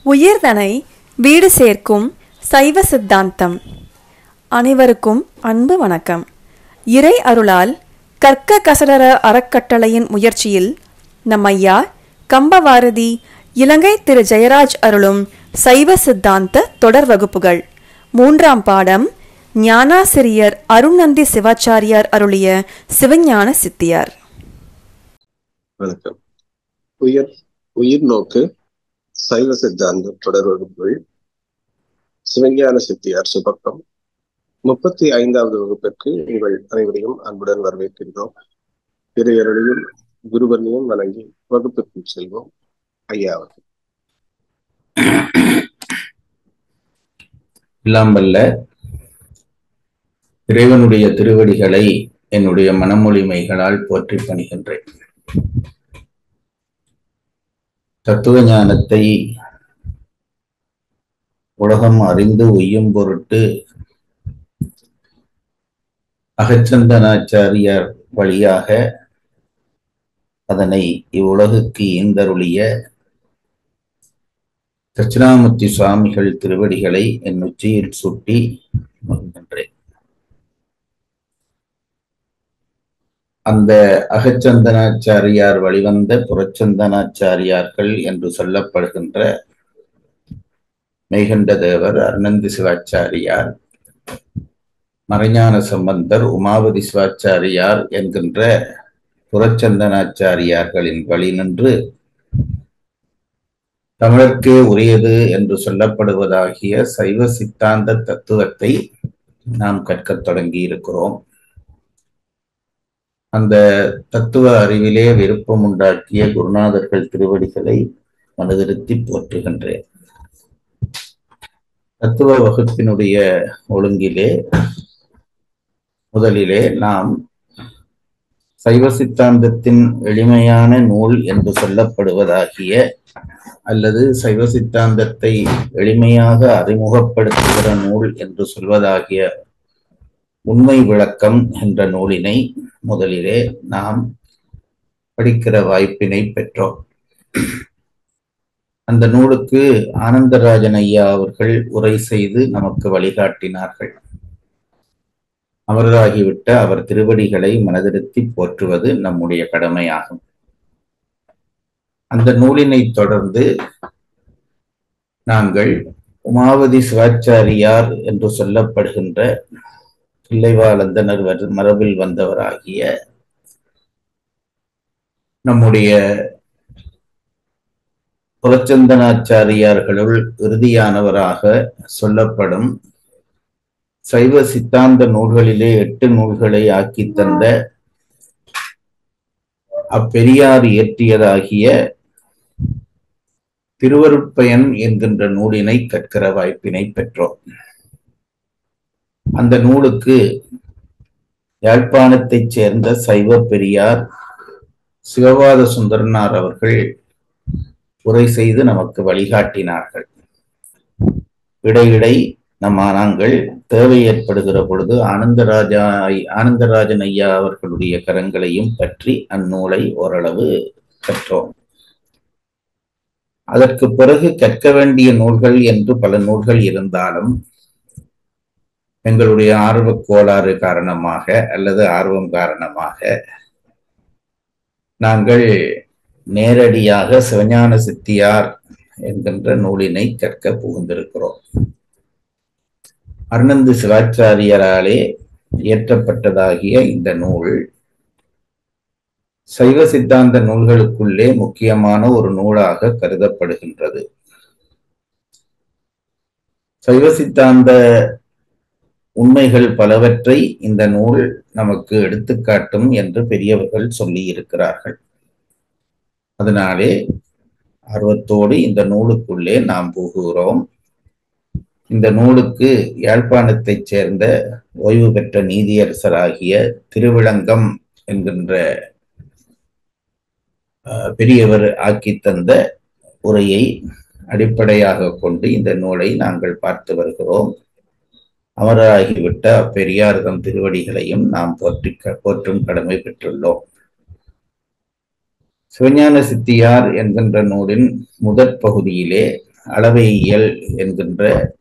உயிர்தனை வீடு சேர்க்கும் சைவ சித்தாந்தம் அனைவருக்கும் அன்பு வணக்கம் இறை அருளால் கற்க கசடர அறக்கட்டளையின் முயற்சியில் நம் ஐயா கம்பவாரதி இலங்கை திரு ஜெயராஜ் அருளும் சைவ சித்தாந்த தொடர் வகுப்புகள் மூன்றாம் பாடம் ஞானாசிரியர் அருணந்தி சிவாச்சாரியார் அருளிய சிவஞான சித்தியார் வணக்கம் உயிர் உயிர் நோக்கு சைவ சித்தாந்த தொடர் வகுப்புகள் சிவஞான சித்தியார் சுபக்கம் முப்பத்தி ஐந்தாவது வகுப்பிற்கு உங்கள் அனைவரையும் அன்புடன் வரவேற்கின்றோம் இறையருளையும் குருவனையும் வணங்கி வகுப்பிற்குள் செல்வோம் ஐயா அவர்கள் எல்லாம் வல்ல இறைவனுடைய திருவடிகளை என்னுடைய மனமொழிமைகளால் போற்றி பணிகின்றேன் தத்துவ ஞானத்தை உலகம் அறிந்து உய்யும் பொருட்டு அகச்சந்தனாச்சாரியார் வழியாக அதனை இவ்வுலகுக்கு ஈந்தருளிய தட்சிணாமூர்த்தி சுவாமிகள் திருவடிகளை என் உச்சியில் சுட்டி மகிழ்கின்றேன் அந்த அகச்சந்தனாச்சாரியார் வழிவந்த புறச்சந்தனாச்சாரியார்கள் என்று சொல்லப்படுகின்ற மெய்கண்ட தேவர் அருணந்தி சிவாச்சாரியார் மறைஞான சம்பந்தர் உமாவதி சிவாச்சாரியார் என்கின்ற புறச்சந்தனாச்சாரியார்களின் வழி நின்று தமிழர்க்கே உரியது என்று சொல்லப்படுவதாகிய சைவ சித்தாந்த தத்துவத்தை நாம் கற்கத் தொடங்கி இருக்கிறோம் அந்த தத்துவ அறிவிலே விருப்பம் உண்டாக்கிய குருநாதர்கள் திருவடிகளை மனதிருத்தி போற்றுகின்றேன் தத்துவ வகுப்பினுடைய ஒழுங்கிலே முதலிலே நாம் சைவ சித்தாந்தத்தின் எளிமையான நூல் என்று சொல்லப்படுவதாகிய அல்லது சைவ சித்தாந்தத்தை எளிமையாக அறிமுகப்படுத்துகிற நூல் என்று சொல்வதாகிய உண்மை விளக்கம் என்ற நூலினை முதலிலே நாம் படிக்கிற வாய்ப்பினை பெற்றோம் அந்த நூலுக்கு ஆனந்தராஜன் ஐயா அவர்கள் உரை செய்து நமக்கு வழிகாட்டினார்கள் அமரராகிவிட்ட அவர் திருவடிகளை மனதிருத்தி போற்றுவது நம்முடைய கடமையாகும் அந்த நூலினை தொடர்ந்து நாங்கள் உமாவதி சிவாச்சாரியார் என்று சொல்லப்படுகின்ற பிள்ளைவாளந்தனர் மரபில் வந்தவராகிய நம்முடைய புலச்சந்தனாச்சாரியார்களுள் இறுதியானவராக சொல்லப்படும் சைவ சித்தாந்த நூல்களிலே எட்டு நூல்களை ஆக்கி தந்த அப்பெரியார் இயற்றியதாகிய திருவருட்பயன் என்கின்ற நூலினை கற்கிற வாய்ப்பினை பெற்றோம் அந்த நூலுக்கு யாழ்ப்பாணத்தைச் சேர்ந்த சைவ பெரியார் சிவபாத சுந்தரனார் அவர்கள் உரை செய்து நமக்கு வழிகாட்டினார்கள் இடையிடை நம்ம நாங்கள் தேவை ஏற்படுகிற பொழுது ஆனந்தராஜா ஆனந்தராஜன் ஐயா அவர்களுடைய கரங்களையும் பற்றி அந்நூலை ஓரளவு கற்றோம் அதற்கு பிறகு கற்க வேண்டிய நூல்கள் என்று பல நூல்கள் இருந்தாலும் எங்களுடைய ஆர்வ கோளாறு காரணமாக அல்லது ஆர்வம் காரணமாக நாங்கள் நேரடியாக சிவஞான சித்தியார் என்கின்ற நூலினை கற்க புகுந்திருக்கிறோம் அருணந்து சிவாச்சாரியராலே இயற்றப்பட்டதாகிய இந்த நூல் சைவ சித்தாந்த நூல்களுக்குள்ளே முக்கியமான ஒரு நூலாக கருதப்படுகின்றது சைவ சித்தாந்த உண்மைகள் பலவற்றை இந்த நூல் நமக்கு எடுத்துக்காட்டும் என்று பெரியவர்கள் சொல்லி இருக்கிறார்கள் அதனாலே ஆர்வத்தோடு இந்த நூலுக்குள்ளே நாம் புகுகிறோம் இந்த நூலுக்கு யாழ்ப்பாணத்தைச் சேர்ந்த ஓய்வு பெற்ற நீதியரசராகிய திருவிளங்கம் என்கின்ற பெரியவர் ஆக்கி தந்த உரையை அடிப்படையாக கொண்டு இந்த நூலை நாங்கள் பார்த்து வருகிறோம் அமராகிவிட்ட பெரியார்தம் திருவடிகளையும் நாம் போற்றி போற்றும் கடமை பெற்றுள்ளோம் சிவஞான சித்தியார் என்கின்ற நூலின் முதற் பகுதியிலே அளவையியல் என்கின்ற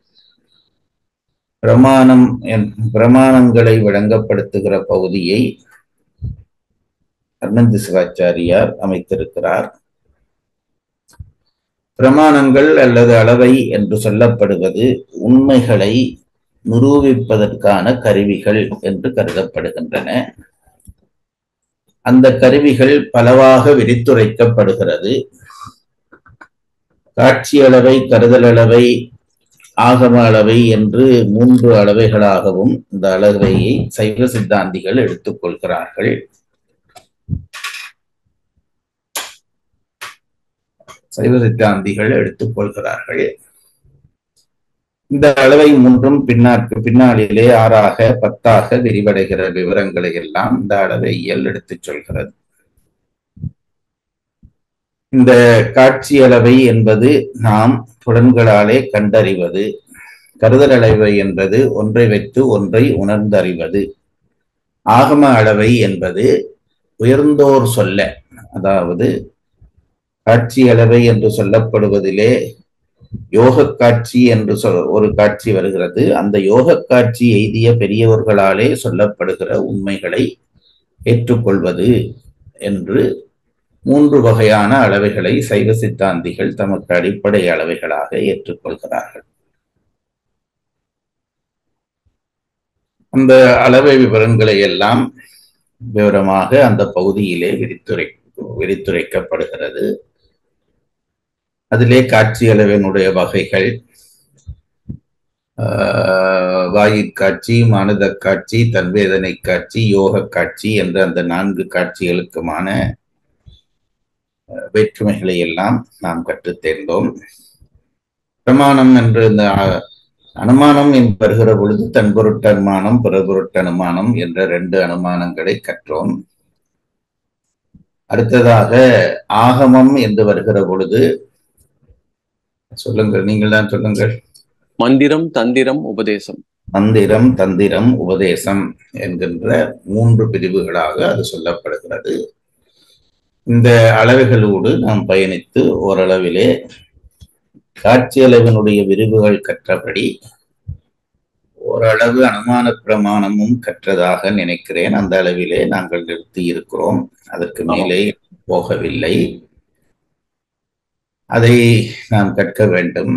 பிரமாணம் என் பிரமாணங்களை விளங்கப்படுத்துகிற பகுதியை அர்ணந்தி சிவாச்சாரியார் அமைத்திருக்கிறார் பிரமாணங்கள் அல்லது அளவை என்று சொல்லப்படுவது உண்மைகளை நிரூபிப்பதற்கான கருவிகள் என்று கருதப்படுகின்றன அந்த கருவிகள் பலவாக விரித்துரைக்கப்படுகிறது காட்சி அளவை கருதல் அளவை ஆகம அளவை என்று மூன்று அளவைகளாகவும் இந்த அளவையை சைவ சித்தாந்திகள் எடுத்துக்கொள்கிறார்கள் சைவ சித்தாந்திகள் எடுத்துக்கொள்கிறார்கள் இந்த அளவை மூன்றும் பின்னாற்கு பின்னாளிலே ஆறாக பத்தாக விரிவடைகிற விவரங்களை எல்லாம் இந்த அளவை இயல் எடுத்துச் சொல்கிறது இந்த காட்சி அளவை என்பது நாம் புலன்களாலே கண்டறிவது கருதல் அளவை என்பது ஒன்றை வைத்து ஒன்றை உணர்ந்தறிவது ஆகம அளவை என்பது உயர்ந்தோர் சொல்ல அதாவது காட்சி அளவை என்று சொல்லப்படுவதிலே யோக காட்சி என்று சொல் ஒரு காட்சி வருகிறது அந்த யோக காட்சி எய்திய பெரியவர்களாலே சொல்லப்படுகிற உண்மைகளை ஏற்றுக்கொள்வது என்று மூன்று வகையான அளவைகளை சைவ சித்தாந்திகள் தமக்கு அடிப்படை அளவைகளாக ஏற்றுக்கொள்கிறார்கள் அந்த அளவை விவரங்களை எல்லாம் விவரமாக அந்த பகுதியிலே விரித்துரை விரித்துரைக்கப்படுகிறது அதிலே காட்சி அளவினுடைய வகைகள் வாயிற்காட்சி மனத காட்சி தன்வேதனை காட்சி யோக காட்சி என்ற அந்த நான்கு காட்சிகளுக்குமான வேற்றுமைகளை எல்லாம் நாம் கற்றுத் தேர்ந்தோம் பிரமாணம் என்ற இந்த அனுமானம் வருகிற பொழுது தன் பொருட்டு அனுமானம் பிறபொருட்டு அனுமானம் என்ற ரெண்டு அனுமானங்களை கற்றோம் அடுத்ததாக ஆகமம் என்று வருகிற பொழுது சொல்லுங்கள் நீங்கள் தான் சொல்லுங்கள் மந்திரம் தந்திரம் உபதேசம் மந்திரம் தந்திரம் உபதேசம் என்கின்ற மூன்று பிரிவுகளாக அது சொல்லப்படுகிறது இந்த அளவுகளோடு நாம் பயணித்து ஓரளவிலே காட்சி அளவினுடைய விரிவுகள் கற்றபடி ஓரளவு அனுமான பிரமாணமும் கற்றதாக நினைக்கிறேன் அந்த அளவிலே நாங்கள் நிறுத்தி இருக்கிறோம் அதற்கு மேலே போகவில்லை அதை நாம் கற்க வேண்டும்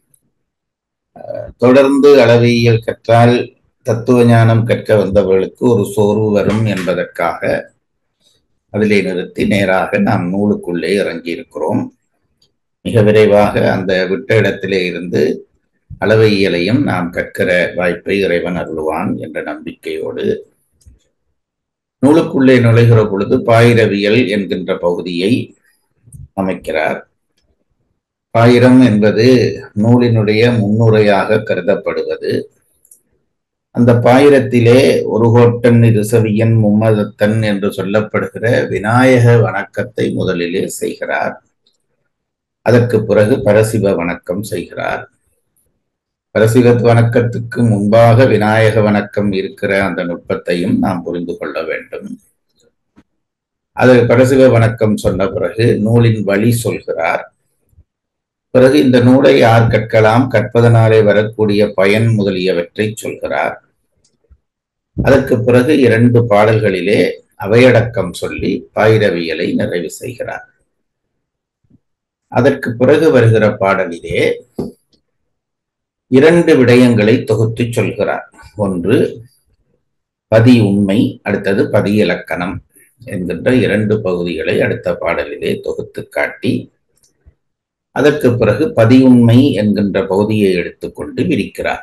தொடர்ந்து அளவியல் கற்றால் தத்துவ ஞானம் கற்க வந்தவர்களுக்கு ஒரு சோர்வு வரும் என்பதற்காக அதிலே நிறுத்தி நேராக நாம் நூலுக்குள்ளே இறங்கி இருக்கிறோம் மிக விரைவாக அந்த விட்ட இடத்திலே இருந்து அளவையியலையும் நாம் கற்கிற வாய்ப்பை இறைவன் அருள்வான் என்ற நம்பிக்கையோடு நூலுக்குள்ளே நுழைகிற பொழுது பாயிரவியல் என்கின்ற பகுதியை அமைக்கிறார் பாயிரம் என்பது நூலினுடைய முன்னுரையாக கருதப்படுவது அந்த பாயிரத்திலே ஒரு கோட்டன் இருசவியன் மும்மதத்தன் என்று சொல்லப்படுகிற விநாயக வணக்கத்தை முதலிலே செய்கிறார் அதற்கு பிறகு பரசிவ வணக்கம் செய்கிறார் பரசிவ வணக்கத்துக்கு முன்பாக விநாயக வணக்கம் இருக்கிற அந்த நுட்பத்தையும் நாம் புரிந்து கொள்ள வேண்டும் அது பரசிவ வணக்கம் சொன்ன பிறகு நூலின் வழி சொல்கிறார் பிறகு இந்த நூலை யார் கற்கலாம் கற்பதனாலே வரக்கூடிய பயன் முதலியவற்றை சொல்கிறார் அதற்கு பிறகு இரண்டு பாடல்களிலே அவையடக்கம் சொல்லி பாயிரவியலை நிறைவு செய்கிறார் அதற்கு பிறகு வருகிற பாடலிலே இரண்டு விடயங்களை தொகுத்து சொல்கிறார் ஒன்று பதி உண்மை அடுத்தது பதி இலக்கணம் என்கின்ற இரண்டு பகுதிகளை அடுத்த பாடலிலே தொகுத்து காட்டி அதற்கு பிறகு பதியுண்மை என்கின்ற பகுதியை எடுத்துக்கொண்டு விரிக்கிறார்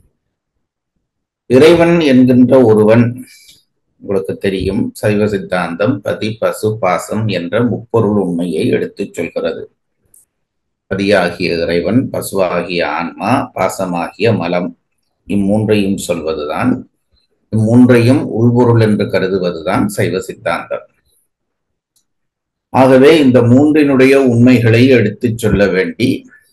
இறைவன் என்கின்ற ஒருவன் உங்களுக்கு தெரியும் சைவ சித்தாந்தம் பதி பசு பாசம் என்ற முப்பொருள் உண்மையை எடுத்துச் சொல்கிறது பதியாகிய இறைவன் பசுவாகிய ஆன்மா பாசமாகிய மலம் இம்மூன்றையும் சொல்வதுதான் இம்மூன்றையும் உள்பொருள் என்று கருதுவதுதான் சைவ சித்தாந்தம் ஆகவே இந்த மூன்றினுடைய உண்மைகளை எடுத்துச் சொல்ல வேண்டி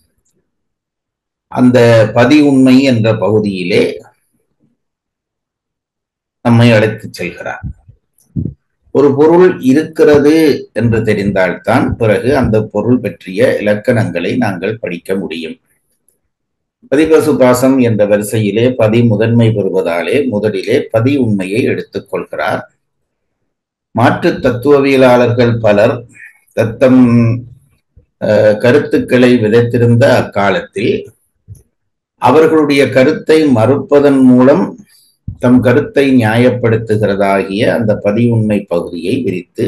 அந்த பதி உண்மை என்ற பகுதியிலே நம்மை அழைத்துச் செல்கிறார் ஒரு பொருள் இருக்கிறது என்று தெரிந்தால்தான் பிறகு அந்த பொருள் பற்றிய இலக்கணங்களை நாங்கள் படிக்க முடியும் பதிபசு பாசம் என்ற வரிசையிலே பதி முதன்மை பெறுவதாலே முதலிலே பதி உண்மையை எடுத்துக் கொள்கிறார் மாற்று தத்துவவியலாளர்கள் பலர் தத்தம் அஹ், கருத்துக்களை விதைத்திருந்த அக்காலத்தில் அவர்களுடைய கருத்தை மறுப்பதன் மூலம் தம் கருத்தை நியாயப்படுத்துகிறதாகிய அந்த பதிவுண்மை பகுதியை விரித்து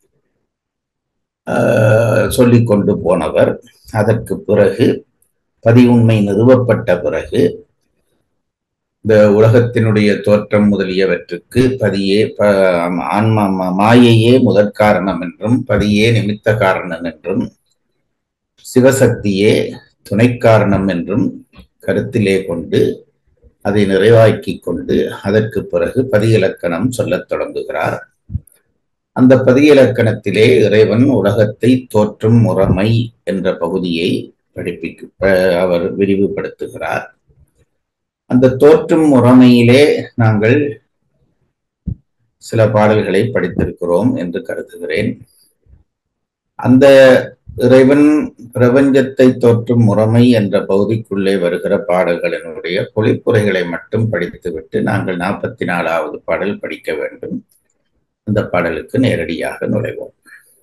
ஆஹ், சொல்லிக் கொண்டு போனவர் அதற்கு பிறகு பதிவுண்மை நிறுவப்பட்ட பிறகு இந்த உலகத்தினுடைய தோற்றம் முதலியவற்றுக்கு பதியே ப ஆன்மா ம- மாயையே முதற் காரணம் என்றும் பதியே நிமித்த காரணம் என்றும் சிவசக்தியே துணை காரணம் என்றும் கருத்திலே கொண்டு அதை நிறைவாக்கிக் கொண்டு அதற்கு பிறகு பதியிலக்கணம் சொல்லத் தொடங்குகிறார் அந்த பதியிலக்கணத்திலே இறைவன் உலகத்தை தோற்றும் முறைமை என்ற பகுதியை படிப்பிக்கு ப- அவர் விரிவுபடுத்துகிறார் அந்த தோற்றும் முறைமையிலே நாங்கள் சில பாடல்களை படித்திருக்கிறோம் என்று கருதுகிறேன் அந்த இறைவன் பிரபஞ்சத்தை தோற்றும் முறைமை என்ற பகுதிக்குள்ளே வருகிற பாடல்களினுடைய பொழிப்புரைகளை மட்டும் படித்துவிட்டு நாங்கள் நாற்பத்தி நாலாவது பாடல் படிக்க வேண்டும் அந்த பாடலுக்கு நேரடியாக நுழைவோம்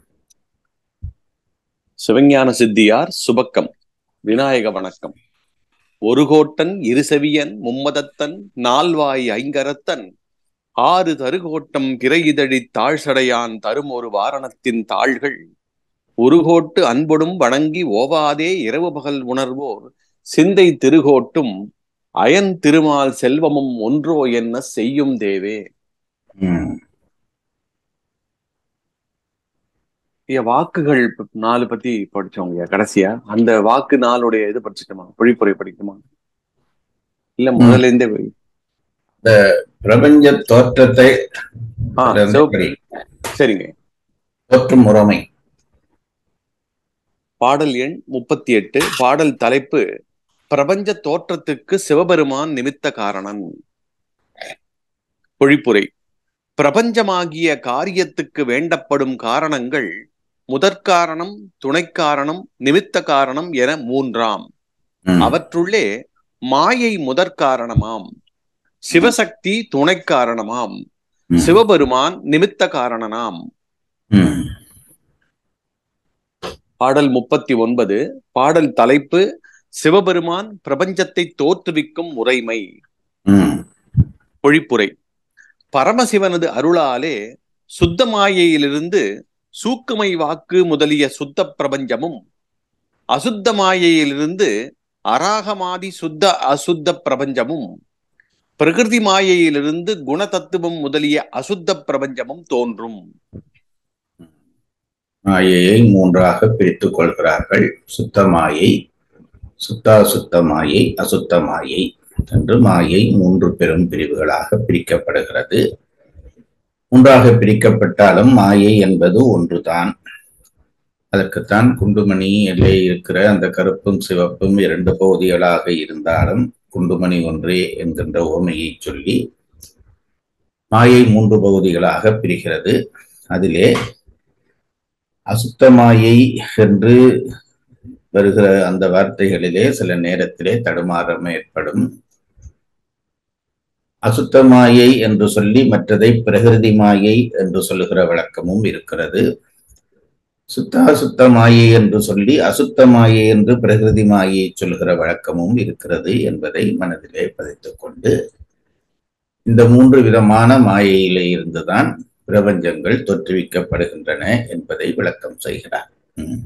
சிவஞான சித்தியார் சுபக்கம் விநாயக வணக்கம் ஒரு கோட்டன் இருசெவியன் மும்மதத்தன் நால்வாய் ஐங்கரத்தன் ஆறு தருகோட்டம் கிரையிதழி தாழ்சடையான் தரும் ஒரு வாரணத்தின் தாள்கள் உருகோட்டு அன்பொடும் வணங்கி ஓவாதே இரவு பகல் உணர்வோர் சிந்தை திருகோட்டும் அயன் திருமால் செல்வமும் ஒன்றோ என்ன செய்யும் தேவே உம் ஐயா, வாக்குகள் ப- நாலு பத்தி படிச்சோங்க கடைசியா அந்த வாக்கு நாளுடைய இது படிச்சுட்டோமா பொழிப்புரை படிக்குமா இல்ல முதல்ல இருந்தே போய் பிரபஞ்ச தோற்றத்தை ஆ, சிவப்பு. சரிங்க தோற்றும் முறைமை பாடல் எண் முப்பத்தி எட்டு பாடல் தலைப்பு பிரபஞ்ச தோற்றத்துக்கு சிவபெருமான் நிமித்த காரணன் பொழிப்புரை பிரபஞ்சமாகிய காரியத்துக்கு வேண்டப்படும் காரணங்கள் முதற்காரணம் துணைக்காரணம் நிமித்த காரணம் என மூன்றாம் உம் அவற்றுள்ளே மாயை முதற்காரணமாம் சிவசக்தி துணை காரணமாம் உம் சிவபெருமான் நிமித்த காரணனாம் உம் பாடல் முப்பத்தி ஒன்பது பாடல் தலைப்பு சிவபெருமான் பிரபஞ்சத்தை தோற்றுவிக்கும் முறைமை உம் பொழிப்புரை பரமசிவனது அருளாலே சுத்த மாயையிலிருந்து சூக்குமை வாக்கு முதலிய சுத்த பிரபஞ்சமும் அசுத்த மாயையிலிருந்து அராகமாதி சுத்த அசுத்த பிரபஞ்சமும் பிரகிருதி மாயையிலிருந்து குணதத்துவம் முதலிய அசுத்த பிரபஞ்சமும் தோன்றும் மாயையை மூன்றாக பிரித்துக் கொள்கிறார்கள் சுத்த மாயை சுத்தா சுத்த மாயை அசுத்த மாயை என்று மாயை மூன்று பெரும் பிரிவுகளாக பிரிக்கப்படுகிறது மூன்றாக பிரிக்கப்பட்டாலும் மாயை என்பது ஒன்றுதான் அதற்குத்தான் குண்டுமணி எல்லை இருக்கிற அந்த கருப்பும் சிவப்பும் இரண்டு பகுதிகளாக இருந்தாலும் குண்டுமணி ஒன்றே என்கின்ற ஓமையை சொல்லி மாயை மூன்று பகுதிகளாக பிரிகிறது அதிலே அசுத்தமாயை என்று வருகிற அந்த வார்த்தைகளிலே சில நேரத்திலே தடுமாறம் ஏற்படும் அசுத்தமாயை என்று சொல்லி மற்றதை பிரகிருதி மாயை என்று சொல்லுகிற வழக்கமும் இருக்கிறது சுத்தாசுத்த மாயை என்று சொல்லி அசுத்த மாயை என்று பிரகிருதி மாயை சொல்லுகிற வழக்கமும் இருக்கிறது என்பதை மனதிலே பதித்துக் கொண்டு இந்த மூன்று விதமான மாயையிலே இருந்துதான் பிரபஞ்சங்கள் தோற்றுவிக்கப்படுகின்றன என்பதை விளக்கம் செய்கிறார் ம்.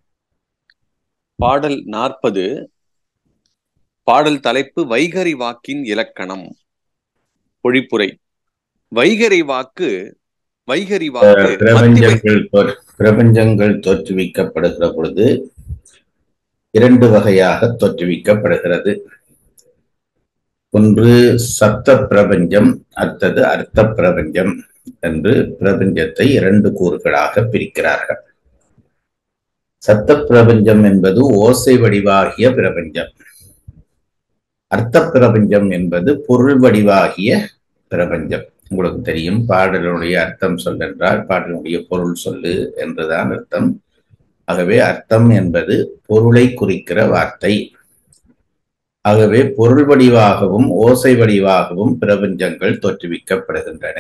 பாடல் நாற்பது பாடல் தலைப்பு வைகரி வாக்கின் இலக்கணம் பொழிப்புரை வைகரி வாக்கு வைகரி வாக்கு மத்திய பிரபஞ்சங்கள் தோற்- பிரபஞ்சங்கள் தோற்றுவிக்கப்படுகிற பொழுது இரண்டு வகையாக தோற்றுவிக்கப்படுகிறது ஒன்று சப்த பிரபஞ்சம் அடுத்தது அர்த்த பிரபஞ்சம் என்று பிரபஞ்சத்தை இரண்டு கூறுகளாக பிரிக்கிறார்கள் சத்த பிரபஞ்சம் என்பது ஓசை வடிவாகிய பிரபஞ்சம் அர்த்த பிரபஞ்சம் என்பது பொருள் வடிவாகிய பிரபஞ்சம் உங்களுக்கு தெரியும் பாடலுடைய அர்த்தம் சொல்லென்றால் பாடலுடைய பொருள் சொல்லு என்றுதான் அர்த்தம் ஆகவே அர்த்தம் என்பது பொருளை குறிக்கிற வார்த்தை ஆகவே பொருள் வடிவாகவும் ஓசை வடிவாகவும் பிரபஞ்சங்கள் தோற்றுவிக்கப்படுகின்றன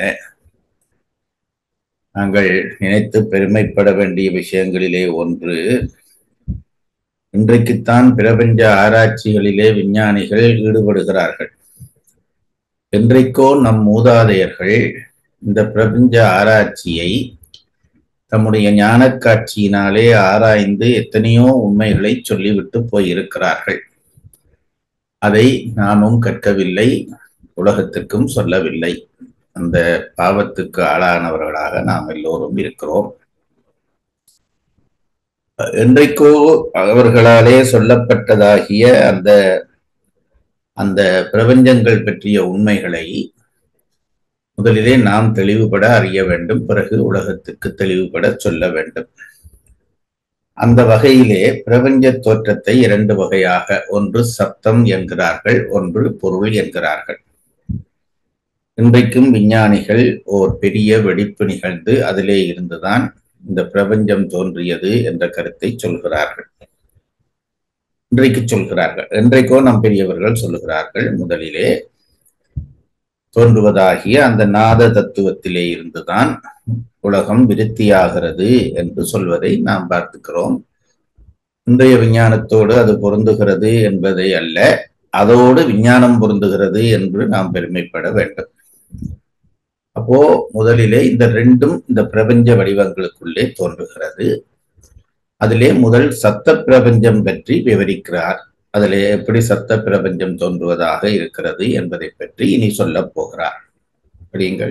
நாங்கள் நினைத்து பெருமைப்பட வேண்டிய விஷயங்களிலே ஒன்று இன்றைக்குத்தான் பிரபஞ்ச ஆராய்ச்சிகளிலே விஞ்ஞானிகள் ஈடுபடுகிறார்கள் என்றைக்கோ நம் மூதாதையர்கள் இந்த பிரபஞ்ச ஆராய்ச்சியை தம்முடைய ஞானக் காட்சியினாலே ஆராய்ந்து எத்தனையோ உண்மைகளை சொல்லிவிட்டு போயிருக்கிறார்கள் அதை நாமும் கற்கவில்லை உலகத்திற்கும் சொல்லவில்லை அந்த பாவத்துக்கு ஆளானவர்களாக நாம் எல்லோரும் இருக்கிறோம் என்றைக்கோ அவர்களாலே சொல்லப்பட்டதாகிய அந்த அந்த பிரபஞ்சங்கள் பற்றிய உண்மைகளை முதலிலே நாம் தெளிவுபட அறிய வேண்டும் பிறகு உலகத்துக்கு தெளிவுபட சொல்ல வேண்டும் அந்த வகையிலே பிரபஞ்ச தோற்றத்தை இரண்டு வகையாக ஒன்று சப்தம் என்கிறார்கள் ஒன்று பொருள் என்கிறார்கள் இன்றைக்கும் விஞ்ஞானிகள் ஓர் பெரிய வெடிப்பு நிகழ்ந்து அதிலே இருந்துதான் இந்த பிரபஞ்சம் தோன்றியது என்ற கருத்தை சொல்கிறார்கள் இன்றைக்கு சொல்கிறார்கள் என்றைக்கோ நம் பெரியவர்கள் சொல்லுகிறார்கள் முதலிலே தோன்றுவதாகிய அந்த நாத தத்துவத்திலே இருந்துதான் உலகம் விருத்தியாகிறது என்று சொல்வதை நாம் பார்த்துக்கிறோம் இன்றைய விஞ்ஞானத்தோடு அது பொருந்துகிறது என்பதை அல்ல அதோடு விஞ்ஞானம் பொருந்துகிறது என்று நாம் பெருமைப்பட வேண்டும் அப்போ முதலிலே இந்த ரெண்டும் இந்த பிரபஞ்ச வடிவங்களுக்குள்ளே தோன்றுகிறது அதிலே முதல் சத்த பிரபஞ்சம் பற்றி விவரிக்கிறார் அதிலே எப்படி சத்த பிரபஞ்சம் தோன்றுவதாக இருக்கிறது என்பதை பற்றி இனி சொல்ல போகிறார் படியுங்கள்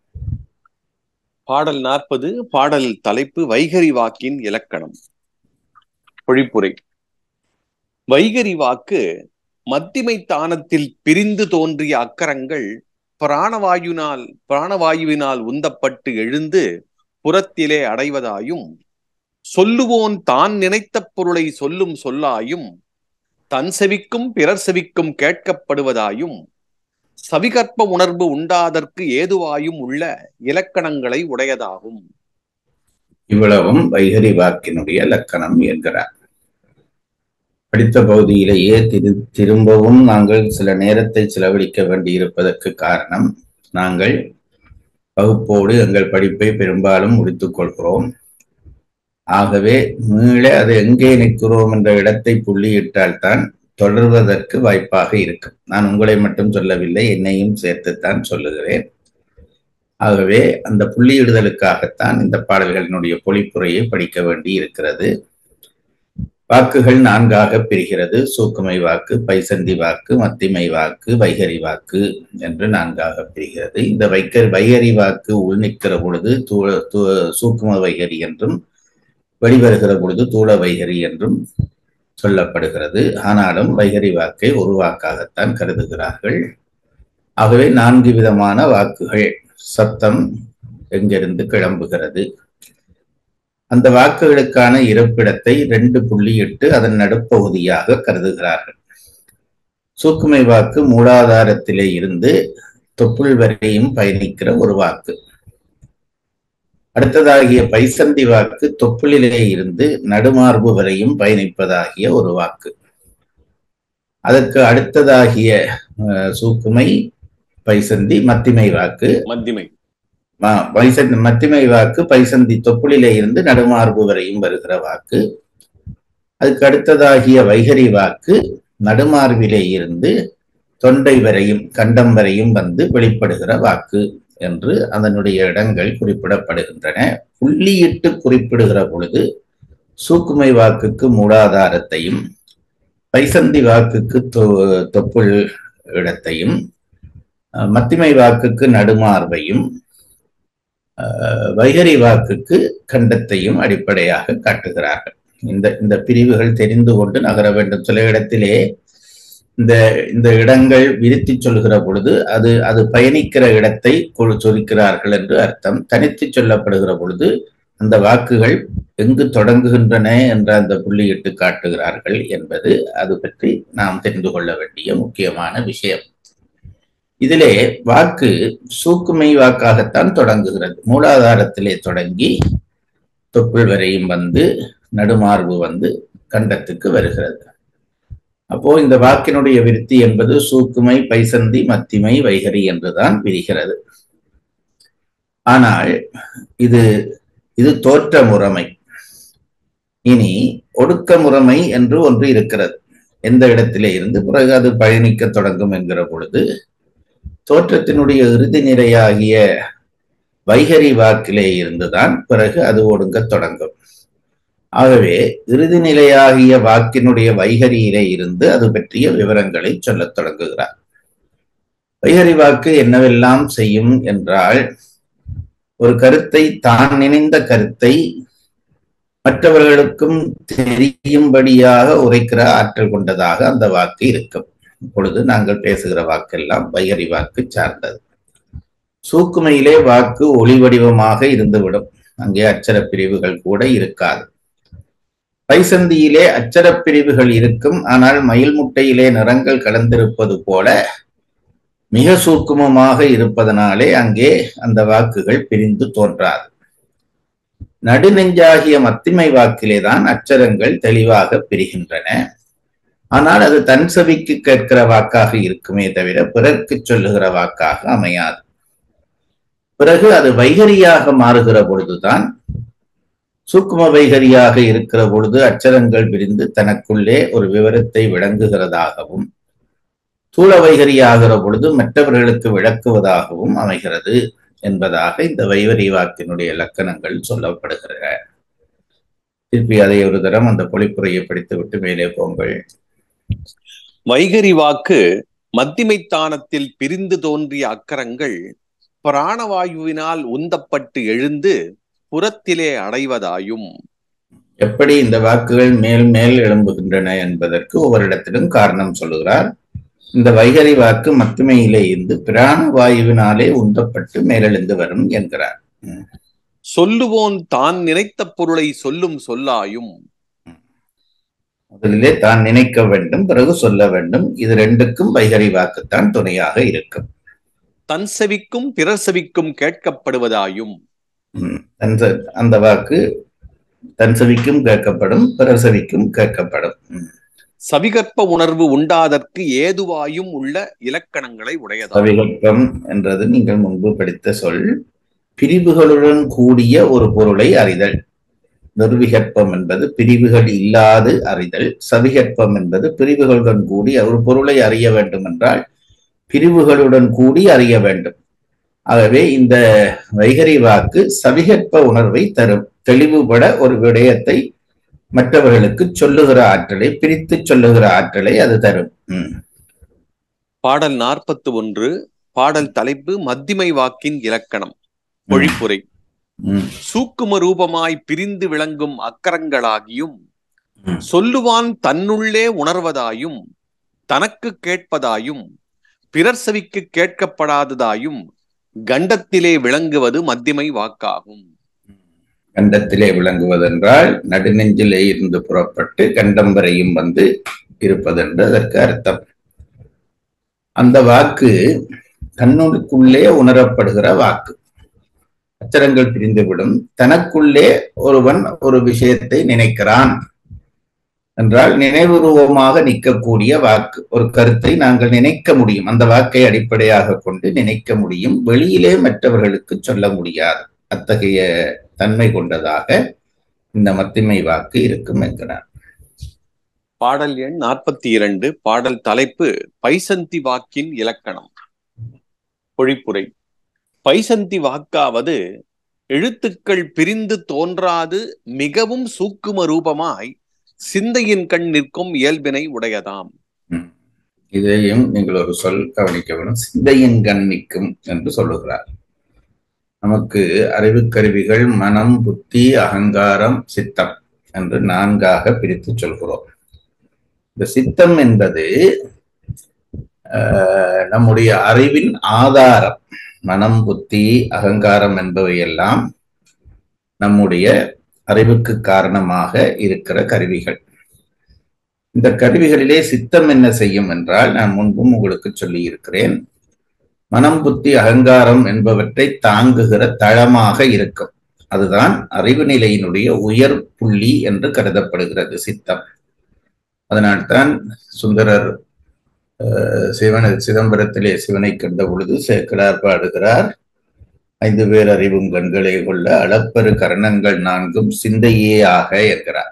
பாடல் நாற்பது பாடல் தலைப்பு வைகரி வாக்கின் இலக்கணம் பொழிப்புரை வைகரி வாக்கு மத்திமை தானத்தில் பிரிந்து தோன்றிய அக்கரங்கள் பிராணவாயுனால் பிராணவாயுவினால் உந்தப்பட்டு எழுந்து புறத்திலே அடைவதாயும் சொல்லுவோன் தான் நினைத்த பொருளை சொல்லும் சொல்லாயும் தன் செவிக்கும் பிறர் செவிக்கும் கேட்கப்படுவதாயும் சவிகற்ப உணர்வு உண்டாதற்கு ஏதுவாயும் உள்ள இலக்கணங்களை உடையதாகும் இவ்வளவும் வைகரி வாக்கினுடைய லக்கணம் என்கிறார் படித்த பகுதியிலேயே திரு திரும்பவும் நாங்கள் சில நேரத்தை செலவழிக்க வேண்டியிருப்பதற்கு காரணம் நாங்கள் வகுப்போடு எங்கள் படிப்பை பெரும்பாலும் முடித்துக் கொள்கிறோம் ஆகவே மீள அது எங்கே நிற்கிறோம் என்ற இடத்தை புள்ளியிட்டால்தான் தொடர்வதற்கு வாய்ப்பாக இருக்கும் நான் உங்களை மட்டும் சொல்லவில்லை என்னையும் சேர்த்துத்தான் சொல்லுகிறேன் ஆகவே அந்த புள்ளியிடுதலுக்காகத்தான் இந்த பாடல்களினுடைய பொழிப்புரையை படிக்க வேண்டி இருக்கிறது வாக்குகள் நான்காக பிரிகிறது சூக்குமை வாக்கு பைசந்தி வாக்கு மத்திமை வாக்கு வைகரி வாக்கு என்று நான்காக பிரிகிறது இந்த வைக்கர் வைகரி வாக்கு உள்நிற்கிற பொழுது தூள தூ சூக்கும வைகரி என்றும் வெளிவருகிற பொழுது தூள வைகரி என்றும் சொல்லப்படுகிறது ஆனாலும் வைகரி வாக்கை ஒரு வாக்காகத்தான் கருதுகிறார்கள் ஆகவே நான்கு விதமான வாக்குகள் சத்தம் எங்கிருந்து கிளம்புகிறது அந்த வாக்குகளுக்கான இருப்பிடத்தை ரெண்டு புள்ளி இட்டு அதன் நடுப்பகுதியாக கருதுகிறார்கள் சூக்குமை வாக்கு மூலாதாரத்திலே இருந்து தொப்புள் வரையும் பயணிக்கிற ஒரு வாக்கு அடுத்ததாகிய பைசந்தி வாக்கு தொப்புளிலே இருந்து நடுமார்பு வரையும் பயணிப்பதாகிய ஒரு வாக்கு அதற்கு அடுத்ததாகிய சூக்குமை பைசந்தி மத்திமை வாக்கு மத்திமை பைசந்தி மத்திமை வாக்கு பைசந்தி தொப்புளிலே இருந்து நடுமார்பு வரையும் வருகிற வாக்கு அதுக்கு அடுத்ததாகிய வைகரி வாக்கு நடுமார்பிலே இருந்து தொண்டை வரையும் கண்டம் வரையும் வந்து வெளிப்படுகிற வாக்கு என்று அதனுடைய இடங்கள் குறிப்பிடப்படுகின்றன புள்ளியிட்டு குறிப்பிடுகிற பொழுது சூக்குமை வாக்குக்கு மூலாதாரத்தையும் பைசந்தி வாக்குக்கு தொப்புள் இடத்தையும் மத்திமை வாக்குக்கு நடுமார்பையும் வைகரி வாக்குக்கு கண்டத்தையும் அடிப்படையாக காட்டுகிறார்கள் இந்த இந்த பிரிவுகள் தெரிந்து கொண்டு நகர வேண்டும் சில இடத்திலே இந்த இந்த இடங்கள் விரித்தி சொல்கிற பொழுது அது அது பயணிக்கிற இடத்தை சொரிக்கிறார்கள் என்று அர்த்தம் தனித்து சொல்லப்படுகிற பொழுது அந்த வாக்குகள் எங்கு தொடங்குகின்றன என்ற அந்த புள்ளியிட்டு காட்டுகிறார்கள் என்பது அது பற்றி நாம் தெரிந்து கொள்ள வேண்டிய முக்கியமான விஷயம் இதிலே வாக்கு சூக்குமை வாக்காகத்தான் தொடங்குகிறது மூலாதாரத்திலே தொடங்கி தொப்புள் வரையும் வந்து நடுமார்பு வந்து கண்டத்துக்கு வருகிறது அப்போ இந்த வாக்கினுடைய விருத்தி என்பது சூக்குமை பைசந்தி மத்திமை வைகரி என்றுதான் விரிகிறது ஆனால் இது இது தோற்ற முறைமை இனி ஒடுக்க முறைமை என்று ஒன்று இருக்கிறது எந்த இடத்திலே இருந்து பிறகு அது பயணிக்க தொடங்கும் என்கிற பொழுது தோற்றத்தினுடைய இறுதி நிலையாகிய வைகரி வாக்கிலே இருந்துதான் பிறகு அது ஒடுங்க தொடங்கும் ஆகவே இறுதி நிலையாகிய வாக்கினுடைய வைகரியிலே இருந்து அது பற்றிய விவரங்களை சொல்லத் தொடங்குகிறார் வைகரி வாக்கு என்னவெல்லாம் செய்யும் என்றால் ஒரு கருத்தை தான் நினைந்த கருத்தை மற்றவர்களுக்கும் தெரியும்படியாக உரைக்கிற ஆற்றல் கொண்டதாக அந்த வாக்கு இருக்கும் இப்பொழுது நாங்கள் பேசுகிற வாக்கெல்லாம் வைகரி வாக்கு சார்ந்தது சூக்குமையிலே வாக்கு ஒளி வடிவமாக இருந்துவிடும் அங்கே அச்சர பிரிவுகள் கூட இருக்காது பைசந்தியிலே அச்சர பிரிவுகள் இருக்கும் ஆனால் மயில் முட்டையிலே நிறங்கள் கலந்திருப்பது போல மிக சூக்குமமாக இருப்பதனாலே அங்கே அந்த வாக்குகள் பிரிந்து தோன்றாது நடுநெஞ்சாகிய மத்திமை வாக்கிலே தான் அச்சரங்கள் தெளிவாக பிரிகின்றன ஆனால் அது தன் செவிக்கு கேட்கிற வாக்காக இருக்குமே தவிர பிறர்க்கு சொல்லுகிற வாக்காக அமையாது பிறகு அது வைகரியாக மாறுகிற பொழுதுதான் சூக்கும வைகரியாக இருக்கிற பொழுது அச்சரங்கள் பிரிந்து தனக்குள்ளே ஒரு விவரத்தை விளங்குகிறதாகவும் தூள வைகரியாகிற பொழுது மற்றவர்களுக்கு விளக்குவதாகவும் அமைகிறது என்பதாக இந்த வைவரி வாக்கினுடைய இலக்கணங்கள் சொல்லப்படுகிற திருப்பி அதை ஒரு தரம் அந்த பொழிப்புரையை படித்துவிட்டு மேலே போங்கள் வைகரி வாக்கு மத்திமைத்தானத்தில் பிரிந்து தோன்றிய அக்கரங்கள் பிராணவாயுவினால் உந்தப்பட்டு எழுந்து புறத்திலே அடைவதாயும் எப்படி இந்த வாக்குகள் மேல் மேல் எழும்புகின்றன என்பதற்கு ஒவ்வொரு இடத்திலும் காரணம் சொல்லுகிறார் இந்த வைகரி வாக்கு மத்துமையிலே இருந்து பிராண வாயுவினாலே உந்தப்பட்டு மேலெழுந்து வரும் என்கிறார் சொல்லுவோன் தான் நினைத்த பொருளை சொல்லும் சொல்லாயும் முதலிலே தான் நினைக்க வேண்டும் பிறகு சொல்ல வேண்டும் இது ரெண்டுக்கும் வைகரி வாக்குத்தான் துணையாக இருக்கும் தன் செவிக்கும் பிறர் செவிக்கும் கேட்கப்படுவதாயும் ம், அந்த அந்த வாக்கு தன் செவிக்கும் கேட்கப்படும் பிறர் செவிக்கும் கேட்கப்படும் ம். சவிகற்ப உணர்வு உண்டாதற்கு ஏதுவாயும் உள்ள இலக்கணங்களை உடையதாகும் சவிகல்பம் என்றது நீங்கள் முன்பு படித்த சொல் பிரிவுகளுடன் கூடிய ஒரு பொருளை அறிதல் நிர்விகற்பம் என்பது பிரிவுகள் இல்லாது அறிதல் சவிகற்பம் என்பது பிரிவுகளுடன் கூடி ஒரு பொருளை அறிய வேண்டும் என்றால் பிரிவுகளுடன் கூடி அறிய வேண்டும் ஆகவே இந்த வைகரி வாக்கு சவிகற்ப உணர்வை தரும் தெளிவுபட ஒரு விடயத்தை மற்றவர்களுக்கு சொல்லுகிற ஆற்றலை பிரித்து சொல்லுகிற ஆற்றலை அது தரும் ம். பாடல் நாற்பத்தி ஒன்று பாடல் தலைப்பு மத்திமை வாக்கின் இலக்கணம் பொழிப்புரை ம். சூக்கும ரூபமாய் பிரிந்து விளங்கும் அக்கரங்களாகியும் ம். சொல்லுவான் தன்னுள்ளே உணர்வதாயும் தனக்கு கேட்பதாயும் பிறர் செவிக்கு கேட்கப்படாததாயும் கண்டத்திலே விளங்குவது மத்திமை வாக்காகும் கண்டத்திலே விளங்குவதென்றால் நடுநெஞ்சிலே இருந்து புறப்பட்டு கண்டம் வரையும் வந்து இருப்பதென்று அதற்கு அர்த்தம் அந்த வாக்கு தன்னுக்குள்ளே உணரப்படுகிற வாக்கு அச்சரங்கள் பிரிந்துவிடும் தனக்குள்ளே ஒருவன் ஒரு விஷயத்தை நினைக்கிறான் என்றால் நினைவுருவமாக நிற்கக்கூடிய வாக்கு ஒரு கருத்தை நாங்கள் நினைக்க முடியும் அந்த வாக்கை அடிப்படையாக கொண்டு நினைக்க முடியும் வெளியிலே மற்றவர்களுக்கு சொல்ல முடியாது அத்தகைய தன்மை கொண்டதாக இந்த மத்திமை வாக்கு இருக்கும் என்கிறார் பாடல் எண் நாற்பத்தி இரண்டு பாடல் தலைப்பு பைசந்தி வாக்கின் இலக்கணம் பொழிப்புரை பைசந்தி வாக்காவது எழுத்துக்கள் பிரிந்து தோன்றாது மிகவும் சூக்கும ரூபமாய் சிந்தையின் கண் நிற்கும் இயல்பினை உடையதாம் இதையும் நீங்கள் ஒரு சொல் கவனிக்க வேண்டும் சிந்தையின் கண் நிற்கும் என்று சொல்லுகிறார் நமக்கு அறிவு கருவிகள் மனம் புத்தி அகங்காரம் சித்தம் என்று நான்காக பிரித்து சொல்கிறோம் இந்த சித்தம் என்பது ஆஹ், நம்முடைய அறிவின் ஆதாரம் மனம் புத்தி அகங்காரம் என்பவையெல்லாம் நம்முடைய அறிவுக்கு காரணமாக இருக்கிற கருவிகள் இந்த கருவிகளிலே சித்தம் என்ன செய்யும் என்றால் நான் முன்பும் உங்களுக்கு சொல்லி இருக்கிறேன் மனம் புத்தி அகங்காரம் என்பவற்றை தாங்குகிற தளமாக இருக்கும் அதுதான் அறிவு நிலையினுடைய உயர் புள்ளி என்று கருதப்படுகிறது சித்தம் அதனால்தான் சுந்தரர் அஹ், சிவன சிதம்பரத்திலே சிவனை கண்ட பொழுது சேக்கடார் பாடுகிறார் ஐந்து பேர் அறிவும் கண்களை கொள்ள அளப்பெரு கரணங்கள் நான்கும் சிந்தையே ஆக என்கிறார்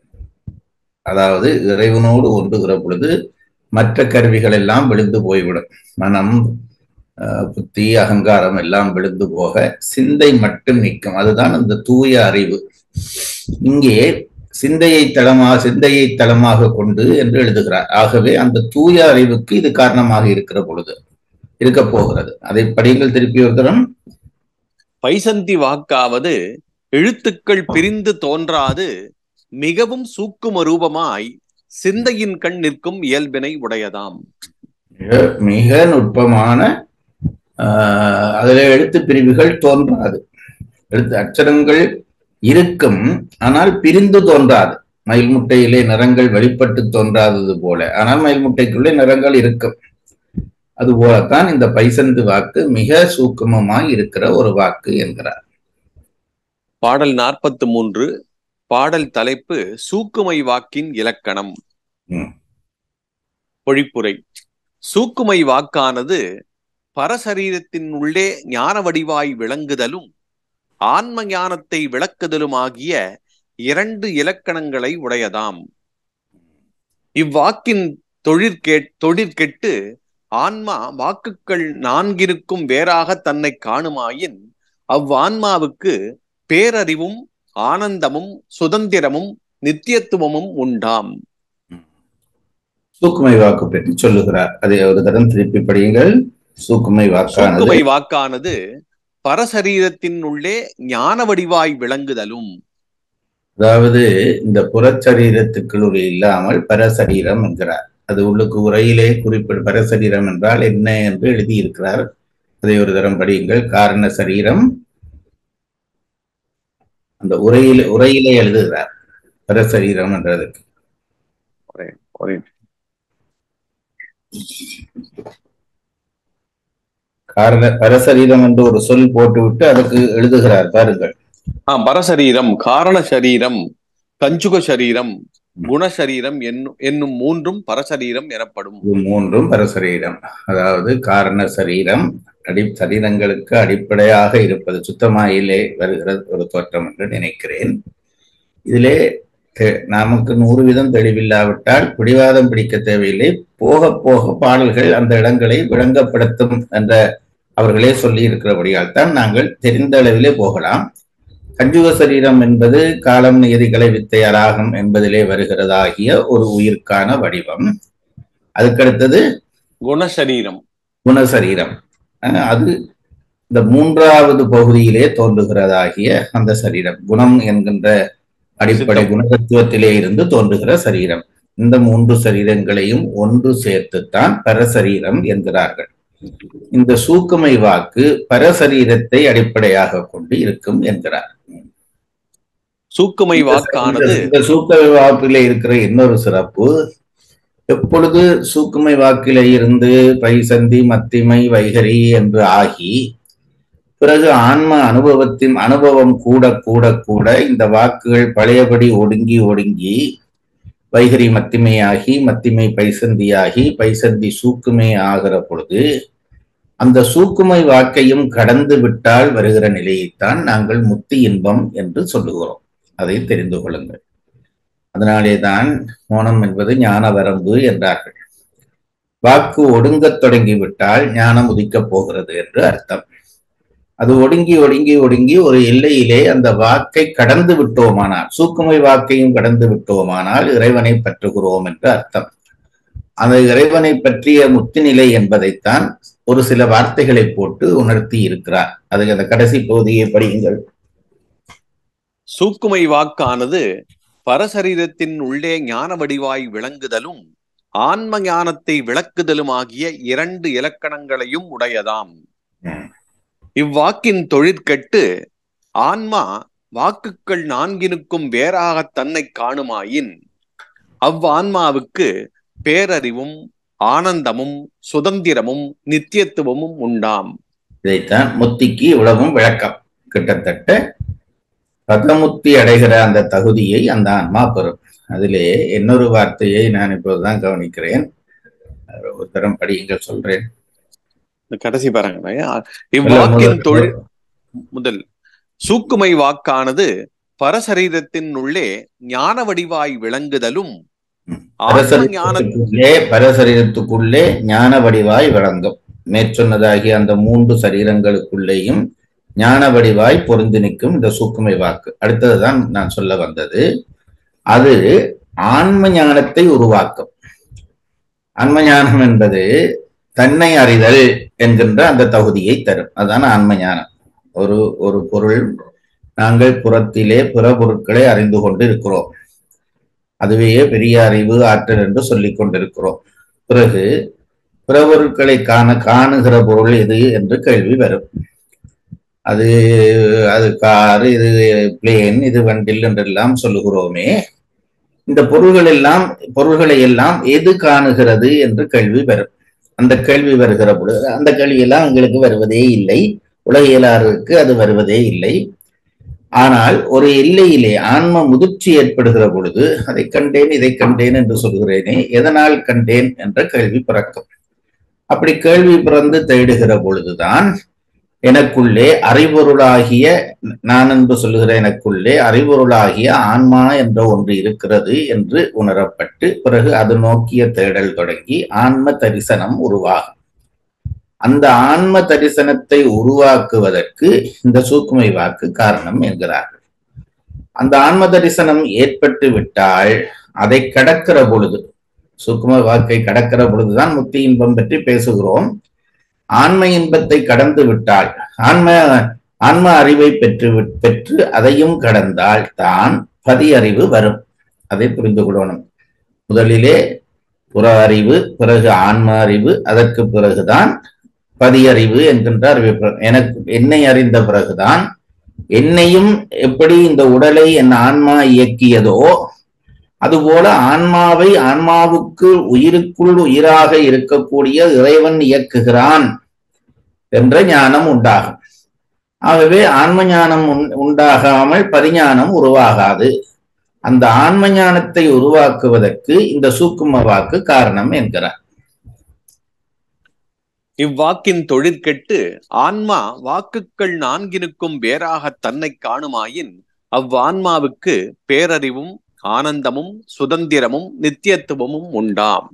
அதாவது இறைவனோடு ஒன்றுகிற பொழுது மற்ற கருவிகள் எல்லாம் விழுந்து போய்விடும் மனம் அஹ், புத்தி அகங்காரம் எல்லாம் விழுந்து போக சிந்தை மட்டும் நிற்கும் அதுதான் அந்த தூய அறிவு இங்கே சிந்தையை தளமாக சிந்தையை தளமாக கொண்டு என்று எழுதுகிறார் ஆகவே அந்த தூய அறிவுக்கு இது காரணமாக இருக்கிற பொழுது இருக்க போகிறது அதை படியுங்கள் திருப்பி ஒரு தரம் பைசந்தி வாக்காவது எழுத்துக்கள் பிரிந்து தோன்றாது மிகவும் சூக்கும ரூபமாய் சிந்தையின் கண் நிற்கும் இயல்பினை உடையதாம் மிக மிக நுட்பமான ஆஹ், அதுல எழுத்து பிரிவுகள் தோன்றாது எழுத்து அச்சரங்கள் இருக்கும் ஆனால் பிரிந்து தோன்றாது மயில் முட்டையிலே நிறங்கள் வெளிப்பட்டு தோன்றாதது போல ஆனால் மயில் முட்டைக்குள்ளே நிறங்கள் இருக்கும் அதுபோலத்தான் இந்த பைசந்து வாக்கு மிக சூக்குமமாய் இருக்கிற ஒரு வாக்கு என்கிறார் பாடல் நாற்பத்து மூன்று பாடல் தலைப்பு சூக்குமை வாக்கின் இலக்கணம் ம். பொழிப்புரை சூக்குமை வாக்கானது பரசரீரத்தின் உள்ளே ஞான வடிவாய் விளங்குதலும் ஆன்ம ஞானத்தை விளக்குதலுமாகிய இரண்டு இலக்கணங்களை உடையதாம் இவ்வாக்கின் தொழிற்கே தொழிற்கெட்டு ஆன்மா வாக்குகள் நான்கிருக்கும் வேறாக தன்னை காணுமாயின் அவ்வான்மாவுக்கு பேரறிவும் ஆனந்தமும் சுதந்திரமும் நித்தியத்துவமும் உண்டாம் சூக்குமை வாக்கு பற்றி சொல்லுகிறார் அதை ஒரு தரம் திருப்பி படியுங்கள் சூக்குமை வாக்கானது சூக்குமை வாக்கானது பரசரீரத்தின் உள்ளே ஞான வடிவாய் விளங்குதலும் அதாவது இந்த புறச்சரீரத்துக்குள் இல்லாமல் பரசரீரம் என்கிறார் அது உள்ளுக்கு உரையிலே குறிப்பிட பரசரீரம் என்றால் என்ன என்று எழுதியிருக்கிறார் அதை ஒரு தரம் படியுங்கள் காரண சரீரம் அந்த உரையிலே உரையிலே எழுதுகிறார் பரசரீரம் என்றதுக்கு ஒரு காரண பரசரீரம் என்று ஒரு சொல் போட்டுவிட்டு அதுக்கு எழுதுகிறார் பாருங்கள் ஆ பரசரீரம் காரண சரீரம் கஞ்சுக சரீரம் குணசரீரம் என்னும் என்னும் மூன்றும் பரசரீரம் எனப்படும் இது மூன்றும் பரசரீரம் அதாவது காரண சரீரம் அடி சரீரங்களுக்கு அடிப்படையாக இருப்பது சுத்தமாயிலே வருகிற ஒரு தோற்றம் என்று நினைக்கிறேன் இதிலே தெ- நமக்கு நூறு வீதம் தெளிவில்லாவிட்டால் பிடிவாதம் பிடிக்க தேவையில்லை போக போக பாடல்கள் அந்த இடங்களை விளங்கப்படுத்தும் என்ற அவர்களே சொல்லி இருக்கிறபடியால் தான் நாங்கள் தெரிந்த அளவிலே போகலாம் கஞ்சுக சரீரம் என்பது காலம் நியதிகளை வித்தையராகம் என்பதிலே வருகிறதாகிய ஒரு உயிர்க்கான வடிவம் அதுக்கடுத்தது குணசரீரம் குணசரீரம் அஹ் அது இந்த மூன்றாவது பகுதியிலே தோன்றுகிறதாகிய அந்த சரீரம் குணம் என்கின்ற அடிப்படை சித்தம். குணதத்துவத்திலே இருந்து தோன்றுகிற சரீரம் இந்த மூன்று சரீரங்களையும் ஒன்று சேர்த்துத்தான் பரசரீரம் என்கிறார்கள் இந்த சூக்குமை வாக்கு பரசரீரத்தை அடிப்படையாக கொண்டு இருக்கும் என்கிறார் சூக்குமை வாக்கானது இந்த சூக்குமை வாக்கிலே இருக்கிற இன்னொரு சிறப்பு எப்பொழுது சூக்குமை வாக்கிலே இருந்து பைசந்தி மத்திமை வைகரி என்று ஆகி பிறகு ஆன்ம அனுபவத்தின் அனுபவம் கூட கூட கூட இந்த வாக்குகள் பழையபடி ஒடுங்கி ஒடுங்கி வைகரி மத்திமையாகி மத்திமை பைசந்தியாகி பைசந்தி சூக்குமை ஆகிற பொழுது அந்த சூக்குமை வாக்கையும் கடந்து விட்டால் வருகிற நிலையைத்தான் நாங்கள் முத்தி இன்பம் என்று சொல்லுகிறோம் அதை தெரிந்து கொள்ளுங்கள் அதனாலே தான் மோனம் என்பது ஞான வரம்பு என்றார்கள் வாக்கு ஒடுங்கத் தொடங்கிவிட்டால் ஞானம் உதிக்கப் போகிறது என்று அர்த்தம் அது ஒடுங்கி ஒடுங்கி ஒடுங்கி ஒரு எல்லையிலே அந்த வாக்கை கடந்து விட்டோமானால் சூக்குமை வாக்கையும் கடந்து விட்டோமானால் இறைவனை பற்றுகிறோம் என்று அர்த்தம் அந்த இறைவனை பற்றிய முத்து நிலை என்பதைத்தான் ஒரு சில வார்த்தைகளை போட்டு உணர்த்தி இருக்கிறார் அதுக்கு அந்த கடைசி பகுதியை படியுங்கள் சூக்குமை வாக்கானது பரசரீரத்தின் உள்ளே ஞான வடிவாய் விளங்குதலும் ஆன்ம ஞானத்தை விளக்குதலுமாகிய இரண்டு இலக்கணங்களையும் உடையதாம் ம். இவ்வாக்கின் தொழிற்கட்டு ஆன்மா வாக்குகள் நான்கினுக்கும் வேறாக தன்னை காணுமாயின் அவ்வான்மாவுக்கு பேரறிவும் ஆனந்தமும் சுதந்திரமும் நித்தியத்துவமும் உண்டாம் இதைத்தான் முத்திக்கு இவ்வளவும் விளக்கம் கிட்டத்தட்ட பதமுத்தி அடைகிற அந்த தகுதியை அந்த ஆன்மா பெறும் அதிலே இன்னொரு வார்த்தையை நான் இப்போதுதான் கவனிக்கிறேன் ஒரு தரம் படியுங்கள் சொல்றேன் இந்த கடைசி பாருங்க இவ்வாக்கின் தொழில் முதல் சூக்குமை வாக்கானது பரசரீரத்தின் உள்ளே ஞான வடிவாய் விளங்குதலும் ஆத்ம ஞான பரசரீரத்துக்குள்ளே பரசரீரத்துக்குள்ளே ஞான வடிவாய் விளங்கும் மேற்சொன்னதாகிய அந்த மூன்று சரீரங்களுக்குள்ளேயும் ஞான வடிவாய் பொருந்து நிற்கும் இந்த சூக்குமை வாக்கு அடுத்ததுதான் நான் சொல்ல வந்தது அது ஆன்ம ஞானத்தை உருவாக்கும் ஆன்ம ஞானம் என்பது தன்னை அறிதல் என்கின்ற அந்த தகுதியை தரும் அதான் ஆன்ம ஞானம் ஒரு ஒரு பொருள் நாங்கள் புறத்திலே புற பொருட்களை அறிந்து கொண்டு இருக்கிறோம் அதுவே பெரிய அறிவு ஆற்றல் என்று சொல்லிக் கொண்டிருக்கிறோம் பிறகு பிற பொருட்களை காண காணுகிற பொருள் எது என்று கேள்வி வரும் அது அது கார் இது பிளேன் இது வண்டில் என்றெல்லாம் சொல்லுகிறோமே இந்த பொருள்கள் எல்லாம் பொருள்களை எல்லாம் எது காணுகிறது என்று கேள்வி வரும் அந்த கேள்வி வருகிற பொழுது அந்த கேள்வியெல்லாம் எங்களுக்கு வருவதே இல்லை உலகியலாருக்கு அது வருவதே இல்லை ஆனால் ஒரு எல்லையிலே ஆன்ம முதிர்ச்சி ஏற்படுகிற பொழுது அதை கண்டேன் இதை கண்டேன் என்று சொல்கிறேனே எதனால் கண்டேன் என்ற கேள்வி பிறக்கும் அப்படி கேள்வி பிறந்து தேடுகிற பொழுதுதான் எனக்குள்ளே அறிவொருளாகிய நான் என்று சொல்லுகிற எனக்குள்ளே அறிவொருளாகிய ஆன்மா என்ற ஒன்று இருக்கிறது என்று உணரப்பட்டு பிறகு அது நோக்கிய தேடல் தொடங்கி ஆன்ம தரிசனம் உருவாகும் அந்த ஆன்ம தரிசனத்தை உருவாக்குவதற்கு இந்த சூக்குமை வாக்கு காரணம் என்கிறார்கள் அந்த ஆன்ம தரிசனம் ஏற்பட்டு விட்டால் அதை கடக்கிற பொழுது சூக்கும வாக்கை கடக்கிற பொழுதுதான் முக்தி இன்பம் பற்றி பேசுகிறோம் ஆன்ம இன்பத்தை கடந்து விட்டால் ஆன்ம ஆன்ம அறிவை பெற்று பெற்று அதையும் கடந்தால் தான் பதி அறிவு வரும் அதை புரிந்து கொள்ளணும் முதலிலே புற அறிவு பிறகு ஆன்ம அறிவு அதற்கு பிறகுதான் பதியறிவு என்கின்ற அறிவு எனக்கு என்னை அறிந்த பிறகுதான் என்னையும் எப்படி இந்த உடலை என் ஆன்மா இயக்கியதோ அதுபோல ஆன்மாவை ஆன்மாவுக்கு உயிருக்குள் உயிராக இருக்கக்கூடிய இறைவன் இயக்குகிறான் என்ற ஞானம் உண்டாகும் ஆகவே ஆன்ம ஞானம் உண்டாகாமல் பரிஞானம் உருவாகாது அந்த ஆன்ம ஞானத்தை உருவாக்குவதற்கு இந்த சூக்கும வாக்கு காரணம் என்கிறார் இவ்வாக்கின் தொழிற்கெட்டு ஆன்மா வாக்குகள் நான்கினுக்கும் வேறாக தன்னை காணுமாயின் அவ்வான்மாவுக்கு பேரறிவும் ஆனந்தமும் சுதந்திரமும் நித்தியத்துவமும் உண்டாம்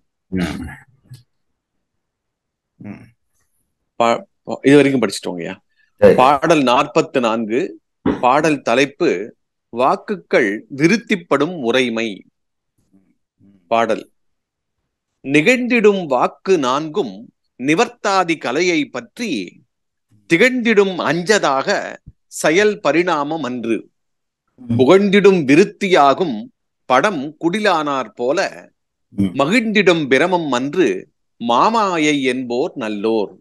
இது வரைக்கும் படிச்சுட்டோங்கய்யா பாடல் நாற்பத்தி நான்கு பாடல் தலைப்பு வாக்குகள் விருத்திப்படும் முறைமை பாடல் நிகழ்ந்திடும் வாக்கு நான்கும் நிவர்த்தாதி கலையை பற்றி திகழ்ந்திடும் அஞ்சதாக செயல் பரிணாமம் அன்று புகழ்ந்திடும் விருத்தியாகும் படம் குடிலானார் போல மகிழ்ந்திடும் பிரமம் அன்று மாமாயை என்போர் நல்லோர்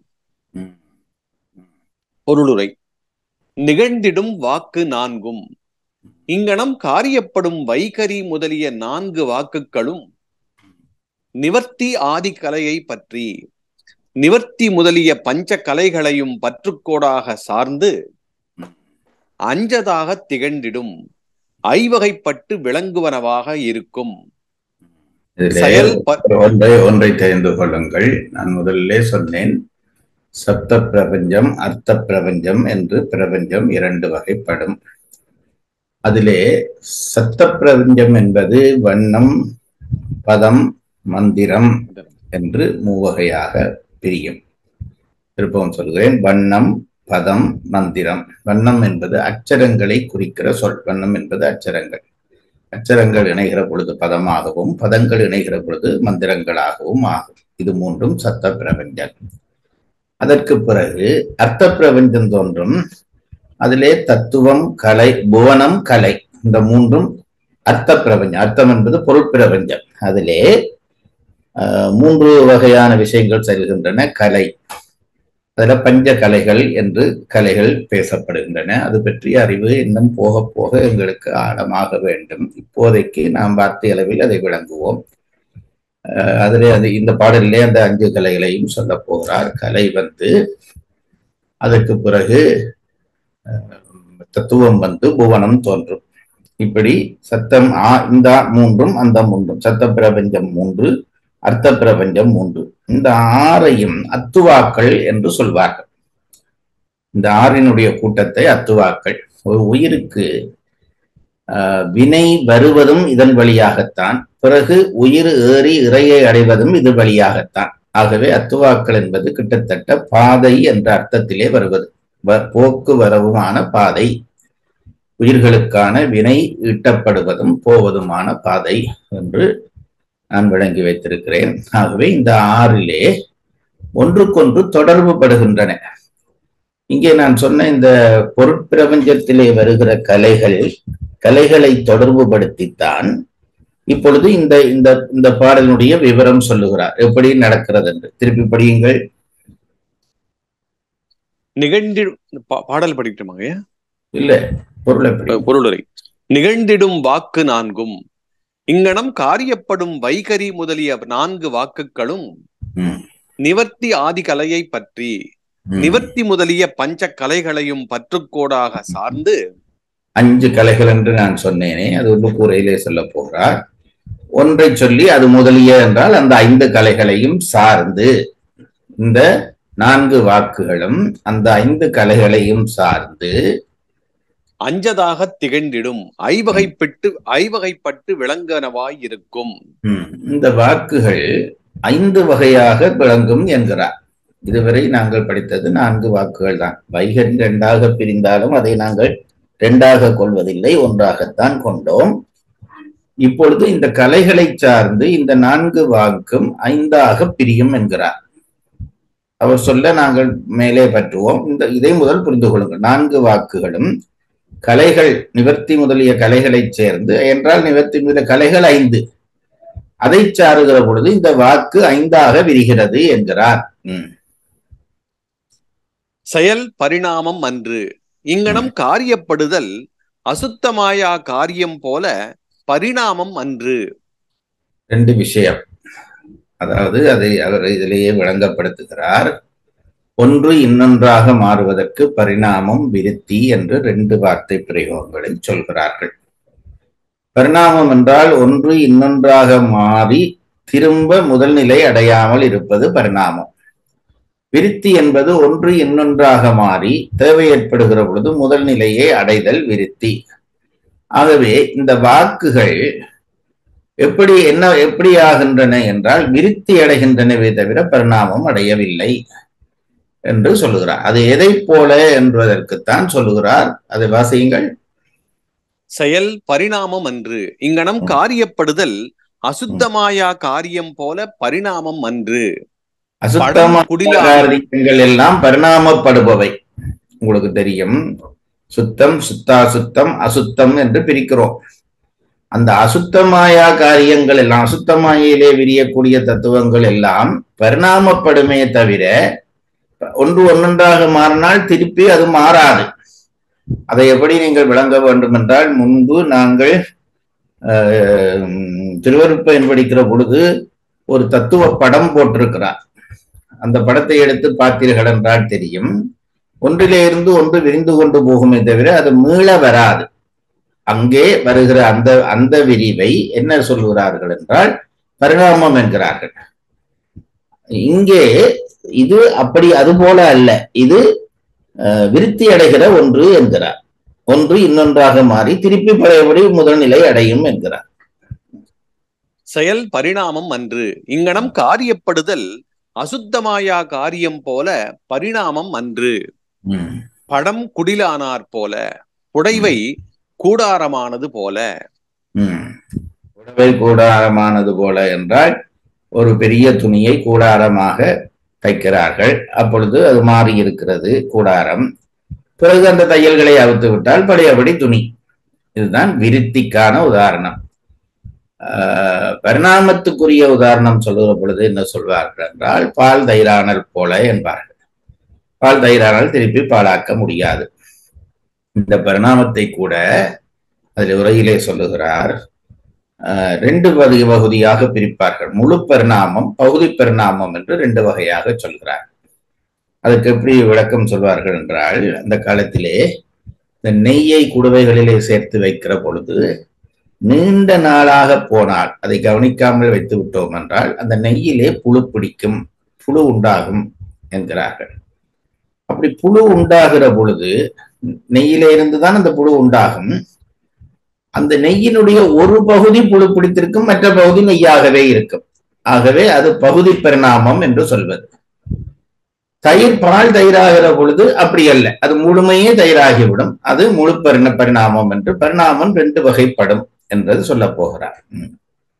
பொருளுரை நிகழ்ந்திடும் வாக்கு நான்கும் இங்கனம் காரியப்படும் வைகரி முதலிய நான்கு வாக்குகளும் நிவர்த்தி ஆதி கலையை பற்றி நிவர்த்தி முதலிய பஞ்ச கலைகளையும் பற்றுக்கோடாக சார்ந்து அஞ்சதாக திகழ்ந்திடும் ஐவகைப்பட்டு விளங்குவனவாக இருக்கும் செயல் ஒன்றை ஒன்றை தெரிந்து கொள்ளுங்கள் நான் முதல்ல சொன்னேன் சப்த பிரபஞ்சம் அர்த்த பிரபஞ்சம் என்று பிரபஞ்சம் இரண்டு வகைப்படும் அதிலே சத்த பிரபஞ்சம் என்பது வண்ணம் பதம் மந்திரம் என்று மூவகையாக பிரியும் திருப்பவும் சொல்கிறேன் வண்ணம் பதம் மந்திரம் வண்ணம் என்பது அச்சரங்களை குறிக்கிற சொல் வண்ணம் என்பது அச்சரங்கள் அச்சரங்கள் இணைகிற பொழுது பதமாகவும் பதங்கள் இணைகிற பொழுது மந்திரங்களாகவும் ஆகும் இது மூன்றும் சத்த பிரபஞ்சம் அதற்கு பிறகு அர்த்த பிரபஞ்சம் தோன்றும் அதிலே தத்துவம் கலை புவனம் கலை இந்த மூன்றும் அர்த்த பிரபஞ்சம் அர்த்தம் என்பது பொருள் பிரபஞ்சம் அதிலே மூன்று வகையான விஷயங்கள் செல்கின்றன கலை அதுல பஞ்ச கலைகள் என்று கலைகள் பேசப்படுகின்றன அது பற்றிய அறிவு இன்னும் போக போக எங்களுக்கு ஆழமாக வேண்டும் இப்போதைக்கு நாம் வார்த்தை அளவில் அதை விளங்குவோம் அஹ் அதிலே அது இந்த பாடலிலே அந்த அஞ்சு கலைகளையும் சொல்ல போகிறார் கலை வந்து அதற்கு பிறகு அஹ், தத்துவம் வந்து புவனம் தோன்றும் இப்படி சத்தம் ஆ இந்த மூன்றும் அந்த மூன்றும் சத்த பிரபஞ்சம் மூன்று அர்த்த பிரபஞ்சம் மூன்று இந்த ஆறையும் அத்துவாக்கள் என்று சொல்வார்கள் இந்த ஆறினுடைய கூட்டத்தை அத்துவாக்கள் ஒரு உயிருக்கு ஆஹ், வினை வருவதும் இதன் வழியாகத்தான் பிறகு உயிர் ஏறி இறையை அடைவதும் இது வழியாகத்தான் ஆகவே அத்துவாக்கள் என்பது கிட்டத்தட்ட பாதை என்ற அர்த்தத்திலே வருவது வ- போக்குவரவுமான பாதை உயிர்களுக்கான வினை ஈட்டப்படுவதும் போவதுமான பாதை என்று நான் விளங்கி வைத்திருக்கிறேன் ஆகவே இந்த ஆறிலே ஒன்றுக்கொன்று தொடர்பு படுகின்றன இங்கே நான் சொன்ன இந்த பொருட்பிரபஞ்சத்திலே வருகிற கலைகள் கலைகளை தொடர்புபடுத்தித்தான் இப்பொழுது இந்த இந்த இந்த பாடலினுடைய விவரம் சொல்லுகிறார் எப்படி நடக்கிறது என்று திருப்பி படியுங்கள் நிகழ்ந்தி பா- பாடல் படிக்கட்டுமாங்க ஐயா? இல்ல பொருளை படி அஹ் பொருளுரை நிகழ்ந்திடும் வாக்கு நான்கும் இங்கனம் காரியப்படும் வைகரி முதலிய நான்கு வாக்குகளும் ம், நிவர்த்தி ஆதி கலையை பற்றி ம். நிவர்த்தி முதலிய பஞ்ச கலைகளையும் பற்றுக்கோடாக சார்ந்து அஞ்சு கலைகள் என்று நான் சொன்னேனே அது உள்ளுக்கூரையிலே சொல்ல போகிறார் ஒன்றை சொல்லி அது முதலிய என்றால் அந்த ஐந்து கலைகளையும் சார்ந்து இந்த நான்கு வாக்குகளும் அந்த ஐந்து கலைகளையும் சார்ந்து அஞ்சதாக திகழ்ந்திடும் ஐவகைப்பட்டு ஐவகைப்பட்டு விளங்கனவாய் இருக்கும் ம், இந்த வாக்குகள் ஐந்து வகையாக விளங்கும் என்கிறார் இதுவரை நாங்கள் படித்தது நான்கு வாக்குகள் தான் வைகரி இரண்டாக பிரிந்தாலும் அதை நாங்கள் இரண்டாக கொள்வதில்லை ஒன்றாகத்தான் கொண்டோம் இப்பொழுது இந்த கலைகளை சார்ந்து இந்த நான்கு வாக்கும் ஐந்தாக பிரியும் என்கிறார் அவர் சொல்ல நாங்கள் மேலே பற்றுவோம் இந்த இதை முதல் புரிந்து கொள்ளுங்கள் நான்கு வாக்குகளும் கலைகள் நிவர்த்தி முதலிய கலைகளை சேர்ந்து என்றால் நிவர்த்தி முதலிய கலைகள் ஐந்து அதை சாருகிற பொழுது இந்த வாக்கு ஐந்தாக விரிகிறது என்கிறார் ம், செயல் பரிணாமம் அன்று இங்கனம் காரியப்படுதல் அசுத்தமாயா காரியம் போல பரிணாமம் அன்று ரெண்டு விஷயம் அதாவது அதை அவர் இதிலேயே விளங்கப்படுத்துகிறார் ஒன்று இன்னொன்றாக மாறுவதற்கு பரிணாமம் விருத்தி என்று ரெண்டு வார்த்தை பிரயோகங்களை சொல்கிறார்கள் பரிணாமம் என்றால் ஒன்று இன்னொன்றாக மாறி திரும்ப முதல் நிலை அடையாமல் இருப்பது பரிணாமம் விருத்தி என்பது ஒன்று இன்னொன்றாக மாறி தேவை ஏற்படுகிற பொழுது முதல் நிலையை அடைதல் விருத்தி ஆகவே இந்த வாக்குகள் எப்படி என்ன எப்படி ஆகின்றன என்றால் விருத்தி அடைகின்றனவே தவிர பரிணாமம் அடையவில்லை என்று சொல்லுகிறார் அது எதை போல என்பதற்குத்தான் சொல்லுகிறார் அதை வாசியுங்கள் செயல் பரிணாமம் அன்று இங்கனம் காரியப்படுதல் அசுத்தமாயா காரியம் போல பரிணாமம் அன்று அசுத்தமான குடிலா- காரியங்கள் எல்லாம் பரிணாமப்படுபவை உங்களுக்கு தெரியும் சுத்தம் சுத்தாசுத்தம் அசுத்தம் என்று பிரிக்கிறோம் அந்த அசுத்தமாயா காரியங்கள் எல்லாம் அசுத்தமாயிலே விரியக்கூடிய தத்துவங்கள் எல்லாம் பரிணாமப்படுமே தவிர ஒன்று ஒன்றொன்றாக மாறினால் திருப்பி அது மாறாது அதை எப்படி நீங்கள் விளங்க வேண்டும் என்றால் முன்பு நாங்கள் ஆஹ், திருவருப்பயன் படிக்கிற பொழுது ஒரு தத்துவ படம் போட்டிருக்கிறார் அந்த படத்தை எடுத்து பார்த்தீர்கள் என்றால் தெரியும் ஒன்றிலே இருந்து ஒன்று விரிந்து கொண்டு போகுமே தவிர அது மீள வராது அங்கே வருகிற அந்த அந்த விரிவை என்ன சொல்லுகிறார்கள் என்றால் பரிணாமம் என்கிறார்கள் இங்கே இது அப்படி அது போல அல்ல இது அஹ், விருத்தி அடைகிற ஒன்று என்கிறார் ஒன்று இன்னொன்றாக மாறி திருப்பி பழையபடி முதல்நிலை அடையும் என்கிறார் செயல் பரிணாமம் அன்று இங்கனம் காரியப்படுதல் அசுத்தமாயா காரியம் போல பரிணாமம் அன்று ம். படம் குடிலானார் போல புடைவை கூடாரமானது போல ம். புடவை கூடாரமானது போல என்றால் ஒரு பெரிய துணியை கூடாரமாக தைக்கிறார்கள் அப்பொழுது அது மாறி இருக்கிறது கூடாரம் பிறகு அந்த தையல்களை அவுத்து விட்டால் பழையபடி துணி இதுதான் விருத்திக்கான உதாரணம் ஆஹ், பரிணாமத்துக்குரிய உதாரணம் சொல்லுகிற பொழுது என்ன சொல்வார்கள் என்றால் பால் தைரானல் போல என்பார்கள் பால் தைரானால் திருப்பி பாலாக்க முடியாது இந்த பரிணாமத்தை கூட அதில் உரையிலே சொல்லுகிறார் அஹ், ரெண்டு பகுதி பகுதியாக பிரிப்பார்கள் முழு பரிணாமம் பகுதி பரிணாமம் என்று ரெண்டு வகையாக சொல்கிறார் அதுக்கு எப்படி விளக்கம் சொல்வார்கள் என்றால் அந்த காலத்திலே இந்த நெய்யை குடுவைகளிலே சேர்த்து வைக்கிற பொழுது நீண்ட நாளாக போனால் அதை கவனிக்காமல் வைத்து விட்டோம் என்றால் அந்த நெய்யிலே புழு பிடிக்கும் புழு உண்டாகும் என்கிறார்கள் அப்படி புழு உண்டாகிற பொழுது நெய்யில இருந்துதான் அந்த புழு உண்டாகும் அந்த நெய்யினுடைய ஒரு பகுதி புழு பிடித்திருக்கும் மற்ற பகுதி நெய்யாகவே இருக்கும் ஆகவே அது பகுதி பரிணாமம் என்று சொல்வது தயிர் பால் தயிராகிற பொழுது அப்படி அல்ல அது முழுமையே தயிராகிவிடும் அது முழு பரிண பரிணாமம் என்று பரிணாமம் ரெண்டு வகைப்படும் என்றது சொல்ல போகிறார் ம்.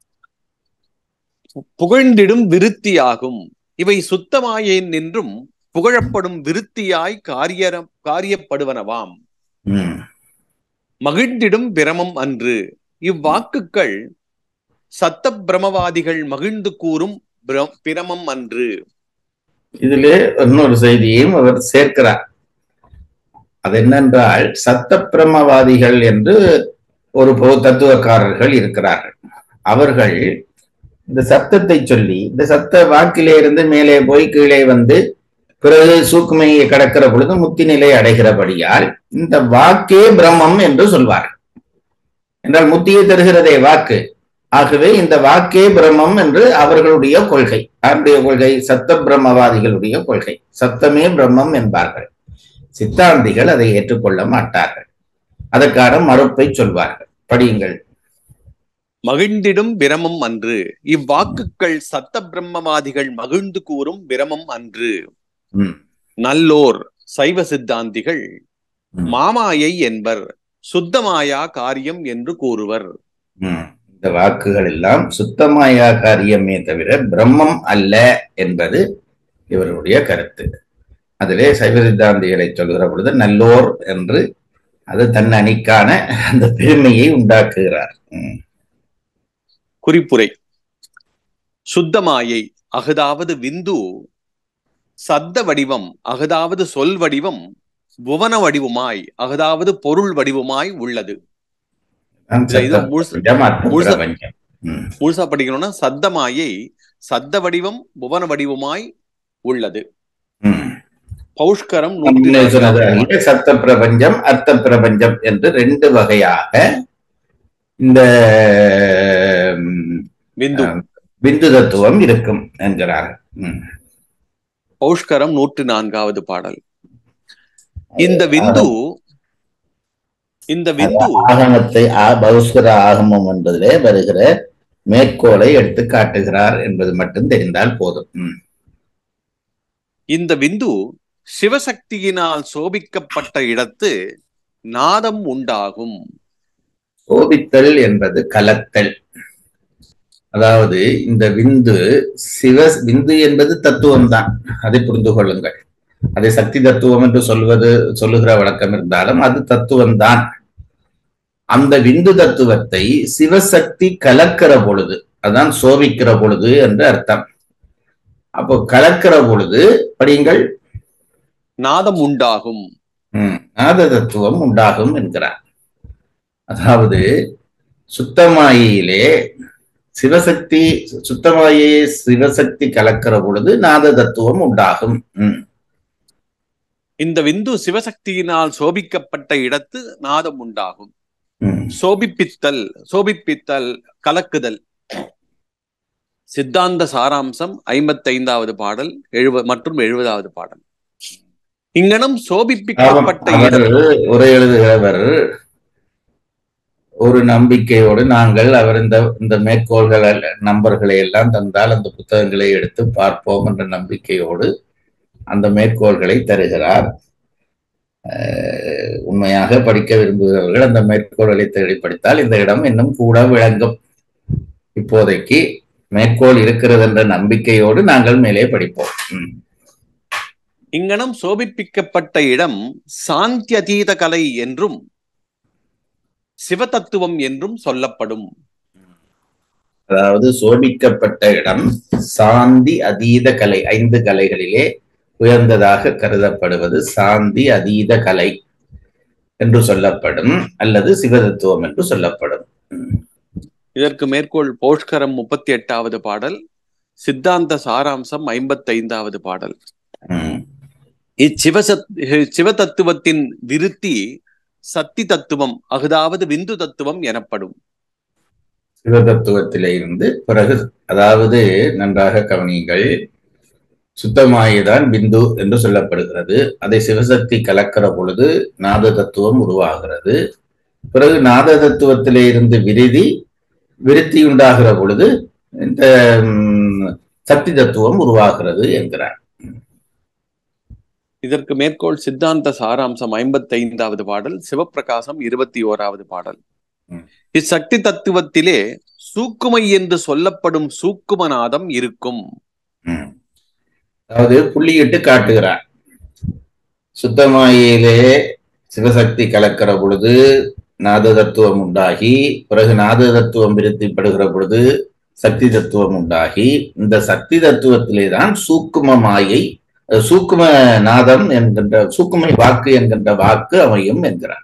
புகழ்ந்திடும் விருத்தியாகும் இவை சுத்தமாயேன் நின்றும் புகழப்படும் விருத்தியாய் காரிய காரியப்படுவனவாம் ம். மகிழ்ந்திடும் பிரமம் அன்று இவ்வாக்குகள் சத்த பிரமவாதிகள் மகிழ்ந்து கூறும் பிர- பிரமம் அன்று இதிலே இன்னொரு செய்தியையும் அவர் சேர்க்கிறார் அது என்னென்றால் சத்த பிரமவாதிகள் என்று ஒரு பொது தத்துவக்காரர்கள் இருக்கிறார்கள் அவர்கள் இந்த சத்தத்தை சொல்லி இந்த சத்த வாக்கிலே இருந்து மேலே போய் கீழே வந்து பிறகு சூக்குமையை கடக்கிற பொழுது முத்தி நிலை அடைகிறபடியால் இந்த வாக்கே பிரம்மம் என்று சொல்வார்கள் என்றால் முத்தியை தருகிறதே வாக்கு ஆகவே இந்த வாக்கே பிரம்மம் என்று அவர்களுடைய கொள்கை யாருடைய கொள்கை சத்த பிரம்மவாதிகளுடைய கொள்கை சத்தமே பிரம்மம் என்பார்கள் சித்தாந்திகள் அதை ஏற்றுக்கொள்ள மாட்டார்கள் அதற்கான மறுப்பை சொல்வார்கள் படியுங்கள் மகிழ்ந்திடும் பிரமம் அன்று இவ்வாக்குகள் சத்த பிரம்மவாதிகள் மகிழ்ந்து கூறும் பிரமம் அன்று ம், நல்லோர் சைவ சித்தாந்திகள் ம். மாமாயை என்பர் சுத்தமாயா காரியம் என்று கூறுவர் ம். இந்த வாக்குகள் எல்லாம் சுத்தமாயா காரியமே தவிர பிரம்மம் அல்ல என்பது இவருடைய கருத்து அதிலே சைவ சித்தாந்திகளை சொல்கிற பொழுது நல்லோர் என்று அது தன் அணிக்கான அந்த பெருமையை உண்டாக்குகிறார் ம். குறிப்புரை சுத்தமாயை அகதாவது விந்து சத்த வடிவம் அகதாவது சொல் வடிவம் புவன வடிவமாய் அகதாவது பொருள் வடிவமாய் உள்ளது தான் இது- இது சத்த முழுசு- பிரபஞ்சம், அர்த்த முழுசு- பிரபஞ்சம். ம். முழுசா படிக்கணும்னா சத்தமாயை சத்த வடிவம் புவன வடிவமாய் உள்ளது ம். பௌஷ்கரம் நூற்றி முன்னே சொன்னது நான்காவது அறிய சத்த பிரபஞ்சம் அர்த்த பிரபஞ்சம் என்று ரெண்டு வகையாக இந்த ம், விந்து பிந்து தத்துவம் இருக்கும் என்கிறார் ம். பௌஷ்கரம் நூற்றி நான்காவது பாடல் இந்த விந்து இந்த விந்து ஆகமத்தை ஆ- பௌஸ்கர ஆகமம் என்பதிலே வருகிற மேற்கோளை எடுத்து காட்டுகிறார் என்பது மட்டும் தெரிந்தால் போதும் ம். இந்த விந்து சிவசக்தியினால் சோபிக்கப்பட்ட இடத்து நாதம் உண்டாகும் சோபித்தல் என்பது கலத்தல் அதாவது இந்த விந்து சிவ விந்து என்பது தத்துவம் தான் அதை புரிந்து கொள்ளுங்கள் அதை சக்தி தத்துவம் என்று சொல்வது சொல்லுகிற வழக்கம் இருந்தாலும் அது தத்துவம் தான் அந்த விந்து தத்துவத்தை சிவசக்தி கலக்கிற பொழுது அதான் சோபிக்கிற பொழுது என்று அர்த்தம் அப்போ கலக்கிற பொழுது படியுங்கள் நாதம் உண்டாகும் ம், நாத தத்துவம் உண்டாகும் என்கிறார் அதாவது சுத்தமாயிலே சிவசக்தி சுத்தமாயே சிவசக்தி கலக்கிற பொழுது நாத தத்துவம் உண்டாகும் ம், இந்த விந்து சிவசக்தியினால் சோபிக்கப்பட்ட இடத்து நாதம் உண்டாகும் ம். சோபிப்பித்தல் சோபிப்பித்தல் கலக்குதல் சித்தாந்த சாராம்சம் ஐம்பத்தைந்தாவது பாடல் எழுவ மற்றும் எழுபதாவது பாடல் இங்கனம் சோபிப்பிக்கப்பட்ட அவர் இடம் உரை எழுதுகிறவர் ஒரு நம்பிக்கையோடு நாங்கள் அவர் இந்த இந்த மேற்கோள்கள் அல்ல- நம்பர்களை எல்லாம் தந்தால் அந்த புத்தகங்களை எடுத்து பார்ப்போம் என்ற நம்பிக்கையோடு அந்த மேற்கோள்களை தருகிறார் அஹ், உண்மையாக படிக்க விரும்புகிறவர்கள் அந்த மேற்கோள்களை தேடி படித்தால் இந்த இடம் இன்னும் கூட விளங்கும் இப்போதைக்கு மேற்கோள் இருக்கிறது என்ற நம்பிக்கையோடு நாங்கள் மேலே படிப்போம் ம். இங்கனம் சோபிப்பிக்கப்பட்ட இடம் சாந்தியதீத கலை என்றும் சிவதத்துவம் என்றும் சொல்லப்படும் அதாவது சோபிக்கப்பட்ட இடம் சாந்தி அதீத கலை ஐந்து கலைகளிலே உயர்ந்ததாக கருதப்படுவது சாந்தி அதீத கலை என்று சொல்லப்படும் அல்லது சிவதத்துவம் என்று சொல்லப்படும் இதற்கு மேற்கோள் போஷ்கரம் முப்பத்தி எட்டாவது பாடல் சித்தாந்த சாராம்சம் ஐம்பத்தைந்தாவது பாடல் ம். இச்சிவசத் சிவ தத்துவத்தின் விருத்தி சக்தி தத்துவம் அதாவது விந்து தத்துவம் எனப்படும் சிவதத்துவத்திலே இருந்து பிறகு அதாவது நன்றாக கவனியுங்கள் சுத்தமாயதான் பிந்து என்று சொல்லப்படுகிறது அதை சிவசக்தி கலக்கிற பொழுது நாத தத்துவம் உருவாகிறது பிறகு நாத தத்துவத்திலே இருந்து விருதி விருத்தி உண்டாகிற பொழுது இந்த ம், சக்தி தத்துவம் உருவாகிறது என்கிறார் இதற்கு மேற்கோள் சித்தாந்த சாராம்சம் ஐம்பத்தைந்தாவது பாடல் சிவப்பிரகாசம் இருபத்தி ஓராவது பாடல் ம். இச்சக்தி தத்துவத்திலே சூக்குமை என்று சொல்லப்படும் சூக்குமநாதம் இருக்கும் ம். அதாவது புள்ளியிட்டு காட்டுகிறார் சுத்தமாயிலே சிவசக்தி கலக்கிற பொழுது நாத தத்துவம் உண்டாகி பிறகு நாத தத்துவம் விருத்திப்படுகிற பொழுது சக்தி தத்துவம் உண்டாகி இந்த சக்தி தத்துவத்திலே தான் சூக்கும மாயை அஹ், சூக்கும நாதம் என்கின்ற சூக்குமை வாக்கு என்கின்ற வாக்கு அமையும் என்கிறார்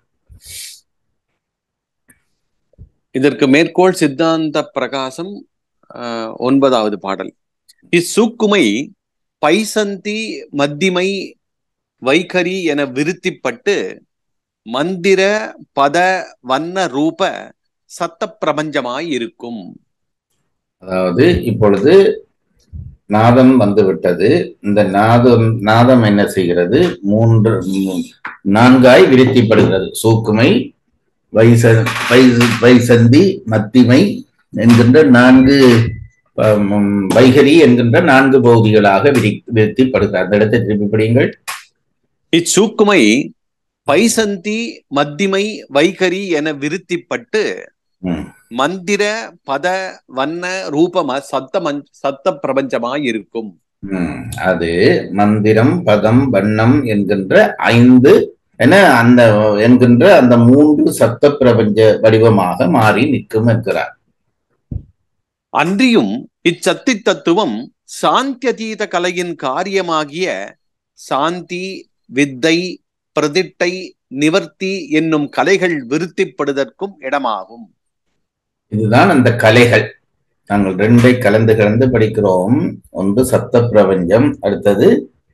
இதற்கு மேற்கோள் சித்தாந்த பிரகாசம் ஆஹ், ஒன்பதாவது பாடல் இச்சூக்குமை பைசந்தி மத்திமை வைகரி என விருத்திப்பட்டு மந்திர பத வண்ண ரூப சத்த பிரபஞ்சமாய் இருக்கும் அதாவது இப்பொழுது நாதம் வந்து விட்டது இந்த நாதம் நாதம் என்ன செய்கிறது மூன்று மூ- நான்காய் விருத்திப்படுகிறது சூக்குமை வைச வை- வைசந்தி மத்திமை என்கின்ற நான்கு ஆம், வைகரி என்கின்ற நான்கு பகுதிகளாக விரி விருத்திப்படுகிறது அந்த இடத்தை திருப்பி படியுங்கள் இச்சூக்குமை பைசந்தி மத்திமை வைகரி என விருத்திப்பட்டு ம். மந்திர பத வண்ண ரூபம சத்த மஞ்- சத்த பிரபஞ்சமாய் இருக்கும் ம், அது மந்திரம் பதம் வண்ணம் என்கின்ற ஐந்து என அந்த என்கின்ற அந்த மூன்று சப்த பிரபஞ்ச வடிவமாக மாறி நிற்கும் என்கிறார் அன்றியும் இச்சத்தி தத்துவம் சாந்தியதீத கலையின் காரியமாகிய சாந்தி வித்தை பிரதிட்டை நிவர்த்தி என்னும் கலைகள் விருத்திப்படுதற்கும் இடமாகும் இதுதான் அந்த கலைகள் நாங்கள் ரெண்டை கலந்து கலந்து படிக்கிறோம் ஒன்று சப்த பிரபஞ்சம் அடுத்தது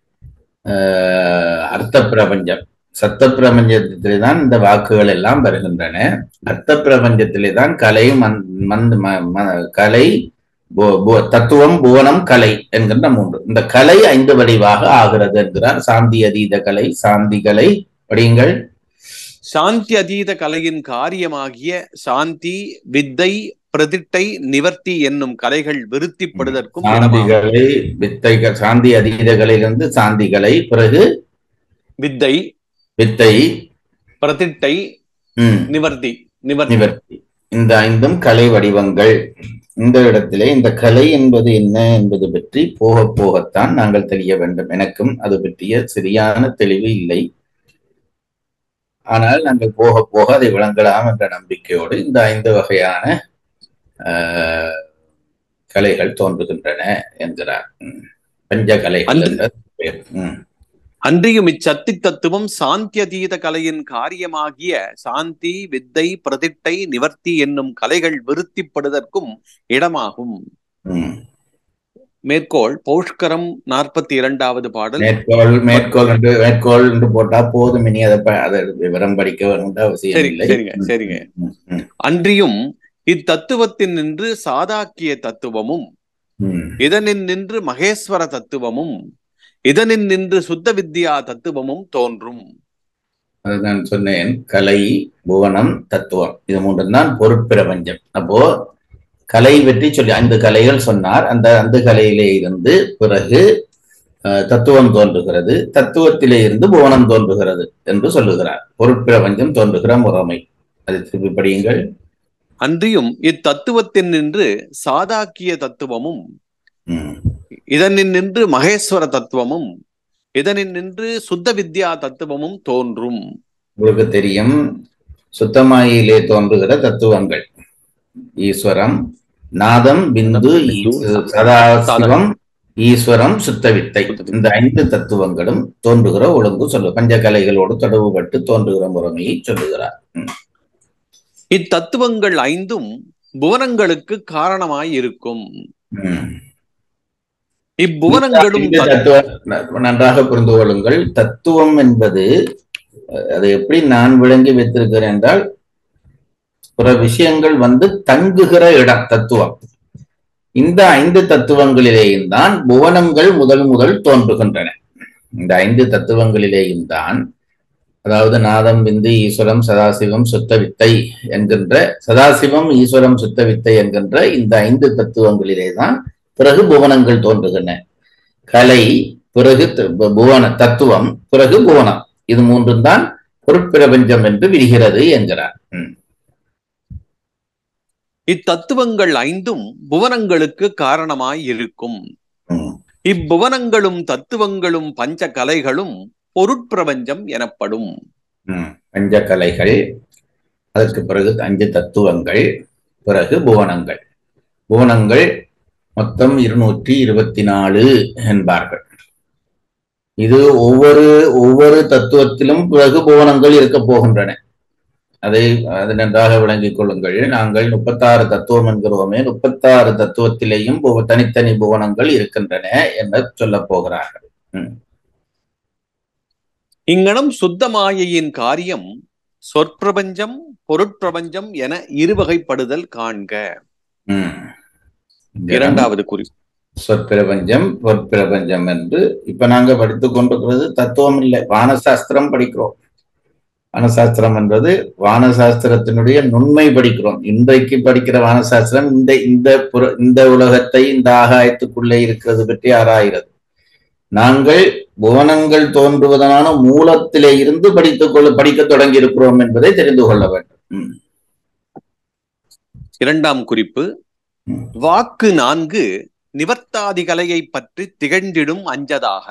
ஆஹ், அர்த்த பிரபஞ்சம் சத்த பிரபஞ்சத்திலே தான் இந்த வாக்குகள் எல்லாம் வருகின்றன அர்த்த பிரபஞ்சத்திலே தான் கலை மந் மந்த் ம- ம- கலை பு- பு- தத்துவம் புவனம் கலை என்கின்ற மூன்று இந்த கலை ஐந்து வடிவாக ஆகிறது என்கிறார் சாந்தி அதீத கலை சாந்தி கலை படியுங்கள் சாந்தி அதீத கலையின் காரியமாகிய சாந்தி வித்தை பிரதிட்டை நிவர்த்தி என்னும் கலைகள் விருத்திப்படுதற்கும் இடமாகும் சாந்திகளை வித்தைகள் சாந்தி அதீதகளிலிருந்து சாந்திகளை பிறகு வித்தை வித்தை பிரதிட்டை ம், நிவர்த்தி நிவர்த்தி நிவர்த்தி இந்த ஐந்தும் கலை வடிவங்கள் இந்த இடத்திலே இந்த கலை என்பது என்ன என்பது பற்றி போக போகத்தான் நாங்கள் தெரிய வேண்டும் எனக்கும் அது பற்றிய சரியான தெளிவு இல்லை ஆனால் நாங்கள் போக போக அதை விளங்கலாம் என்ற நம்பிக்கையோடு இந்த ஐந்து வகையான ஆஹ், கலைகள் தோன்றுகின்றன என்கிறார் ம். பஞ்ச கலைகள் அன்று- என்ற பெயர். ம். அன்றியும் இச்சத்தி தத்துவம் சாந்தியதீத கலையின் காரியமாகிய சாந்தி வித்தை பிரதிட்டை நிவர்த்தி என்னும் கலைகள் விருத்திப்படுதற்கும் இடமாகும் ம். மேற்கோள் பௌஷ்கரம் நாற்பத்தி இரண்டாவது பாடல் மேற்கோள் மேற்கோள் என்று மேற்கோள் என்று போட்டா போதும் இனி அதை ப- அதை விவரம் படிக்க வேணும்ன்ற அவசியம் சரி, இல்லை சரிங்க, சரிங்க. ம், ம், அன்றியும் இத்தத்துவத்தின் நின்று சாதாக்கிய தத்துவமும் ம். இதனின் நின்று மகேஸ்வர தத்துவமும் இதனின் நின்று சுத்த வித்யா தத்துவமும் தோன்றும் அது நான் சொன்னேன் கலை புவனம் தத்துவம் இது மூன்றும் தான் பொருட்பிரபஞ்சம் அப்போ கலை பற்றி சொல்லி ஐந்து கலைகள் சொன்னார் அந்த அந்த கலையிலே இருந்து பிறகு அஹ், தத்துவம் தோன்றுகிறது தத்துவத்திலே இருந்து புவனம் தோன்றுகிறது என்று சொல்லுகிறார் பொருட்பிரபஞ்சம் தோன்றுகிற முறைமை அதை திருப்பி படியுங்கள் அன்றியும் இத்தத்துவத்தின் நின்று சாதாக்கிய தத்துவமும் ம். இதனின் நின்று மகேஸ்வர தத்துவமும் இதனின் நின்று சுத்த வித்யா தத்துவமும் தோன்றும் உங்களுக்கு தெரியும் சுத்தமாயிலே தோன்றுகிற தத்துவங்கள் ஈஸ்வரம் நாதம் பிந்து ஈ- சதாசிவம் ஈஸ்வரம் சுத்தவித்தை இந்த ஐந்து தத்துவங்களும் தோன்றுகிற ஒழுங்கு சொல்லு பஞ்சகலைகளோடு தொடர்புபட்டு தோன்றுகிற முறைமையை சொல்லுகிறார் ம். இத்தத்துவங்கள் ஐந்தும் புவனங்களுக்கு காரணமாய் இருக்கும் ம். இப்புவனங்களும் இந்த தத்துவம் நன்றாக புரிந்து கொள்ளுங்கள் தத்துவம் என்பது அஹ், அதை எப்படி நான் விளங்கி வைத்திருக்கிறேன் என்றால் பிற விஷயங்கள் வந்து தங்குகிற இடம் தத்துவம் இந்த ஐந்து தத்துவங்களிலேயும் தான் புவனங்கள் முதல் முதல் தோன்றுகின்றன இந்த ஐந்து தத்துவங்களிலேயும் தான் அதாவது நாதம் விந்து ஈஸ்வரம் சதாசிவம் சுத்த வித்தை என்கின்ற சதாசிவம் ஈஸ்வரம் சுத்த வித்தை என்கின்ற இந்த ஐந்து தத்துவங்களிலே தான் பிறகு புவனங்கள் தோன்றுகின்றன கலை பிறகு த- பு- புவன தத்துவம் பிறகு புவனம் இது மூன்றும் தான் பொருட்பிரபஞ்சம் என்று விரிகிறது என்கிறார் ம். இத்தத்துவங்கள் ஐந்தும் புவனங்களுக்கு காரணமாய் இருக்கும் ம். இப்புவனங்களும் தத்துவங்களும் பஞ்ச கலைகளும் பொருட்பிரபஞ்சம் எனப்படும் ம். பஞ்சகலைகள் அதற்கு பிறகு அஞ்சு தத்துவங்கள் பிறகு புவனங்கள் புவனங்கள் மொத்தம் இருநூற்றி இருபத்தி நாலு என்பார்கள் இது ஒவ்வொரு ஒவ்வொரு தத்துவத்திலும் பிறகு புவனங்கள் இருக்க போகின்றன அதை அது நன்றாக விளங்கிக் கொள்ளுங்கள் நாங்கள் முப்பத்தாறு தத்துவம் என்கிறோமே முப்பத்தாறு தத்துவத்திலேயும் புவ- தனித்தனி புவனங்கள் இருக்கின்றன என்று சொல்லப் போகிறார்கள் இங்கனம் சுத்த மாயையின் காரியம் சொற்பிரபஞ்சம் பொருட்பிரபஞ்சம் என இருவகைப்படுதல் காண்க ம். இரண்டாவது குறிப்பு சொற்பிரபஞ்சம் பொற்பிரபஞ்சம் என்று இப்ப நாங்க படித்துக் கொண்டிருக்கிறது தத்துவம் இல்லை வானசாஸ்திரம் படிக்கிறோம் வானசாஸ்திரம் என்பது வானசாஸ்திரத்தினுடைய நுண்மை படிக்கிறோம் இன்றைக்கு படிக்கிற வானசாஸ்திரம் இந்த இந்த புற- இந்த உலகத்தை இந்த ஆகாயத்துக்குள்ளே இருக்கிறது பற்றி ஆராய்கிறது நாங்கள் புவனங்கள் தோன்றுவதனான மூலத்திலே இருந்து படித்துக் கொள்ள படிக்க தொடங்கி இருக்கிறோம் என்பதை தெரிந்து கொள்ள வேண்டும் ம். இரண்டாம் குறிப்பு ம். வாக்கு நான்கு நிவர்த்தாதி கலையை பற்றி திகழ்ந்திடும் அஞ்சதாக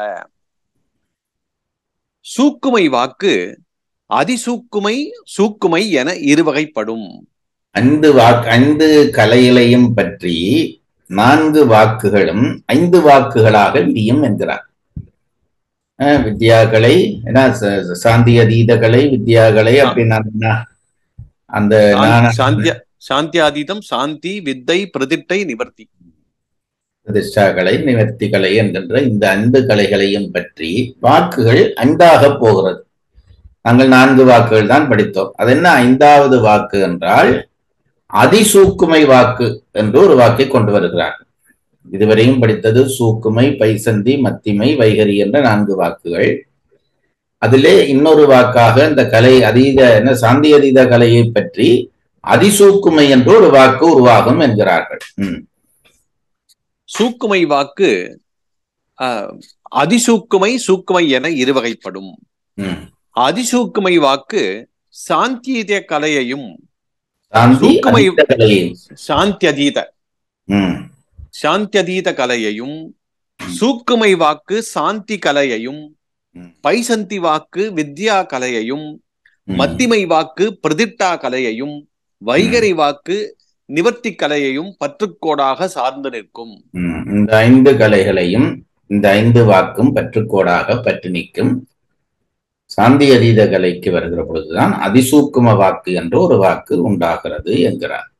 சூக்குமை வாக்கு அதிசூக்குமை சூக்குமை என இருவகைப்படும் ஐந்து வாக்கு ஐந்து கலைகளையும் பற்றி நான்கு வாக்குகளும் ஐந்து வாக்குகளாக விரியும் என்கிறார் அஹ் வித்யாகலை என்ன ச- ச- சாந்தி அதீத கலை வித்யாகலை அப்படின்னா என்ன? அந்த ஞான- சாந்திய சாந்தியாதீதம் சாந்தி வித்தை பிரதிட்டை நிவர்த்தி பிரதிஷ்டாகலை நிவர்த்தி கலை என்கின்ற இந்த ஐந்து கலைகளையும் பற்றி வாக்குகள் ஐந்தாக போகிறது நாங்கள் நான்கு வாக்குகள் தான் படித்தோம் அது என்ன ஐந்தாவது வாக்கு என்றால் அதிசூக்குமை வாக்கு என்று ஒரு வாக்கை கொண்டு வருகிறார் இதுவரையும் படித்தது சூக்குமை பைசந்தி மத்திமை வைகரி என்ற நான்கு வாக்குகள் அதிலே இன்னொரு வாக்காக இந்த கலை அதீத என்ன சாந்தி அதீத கலையை பற்றி அதிசூக்குமை என்று ஒரு வாக்கு உருவாகும் என்கிறார்கள் ம் சூக்குமை வாக்கு அஹ், அதிசூக்குமை சூக்குமை என இருவகைப்படும் ம் அதிசூக்குமை வாக்கு சாந்தியத கலையையும் சாந்தி சூக்குமை- அதீத கலையை சாந்தியதீத ம் சாந்தியதீத கலையையும் சூக்குமை வாக்கு சாந்தி கலையையும் ம். பைசந்தி வாக்கு வித்யா கலையையும் ம். மத்திமை வாக்கு பிரதிட்டா கலையையும் வைகரி வாக்கு நிவர்த்தி கலையையும் பற்றுக்கோடாக சார்ந்து நிற்கும் ம். இந்த ஐந்து கலைகளையும் இந்த ஐந்து வாக்கும் பற்றுக்கோடாக பற்றி நிற்கும் சாந்தி அதீத கலைக்கு வருகிற பொழுதுதான் அதிசூக்கும வாக்கு என்று ஒரு வாக்கு உண்டாகிறது என்கிறார்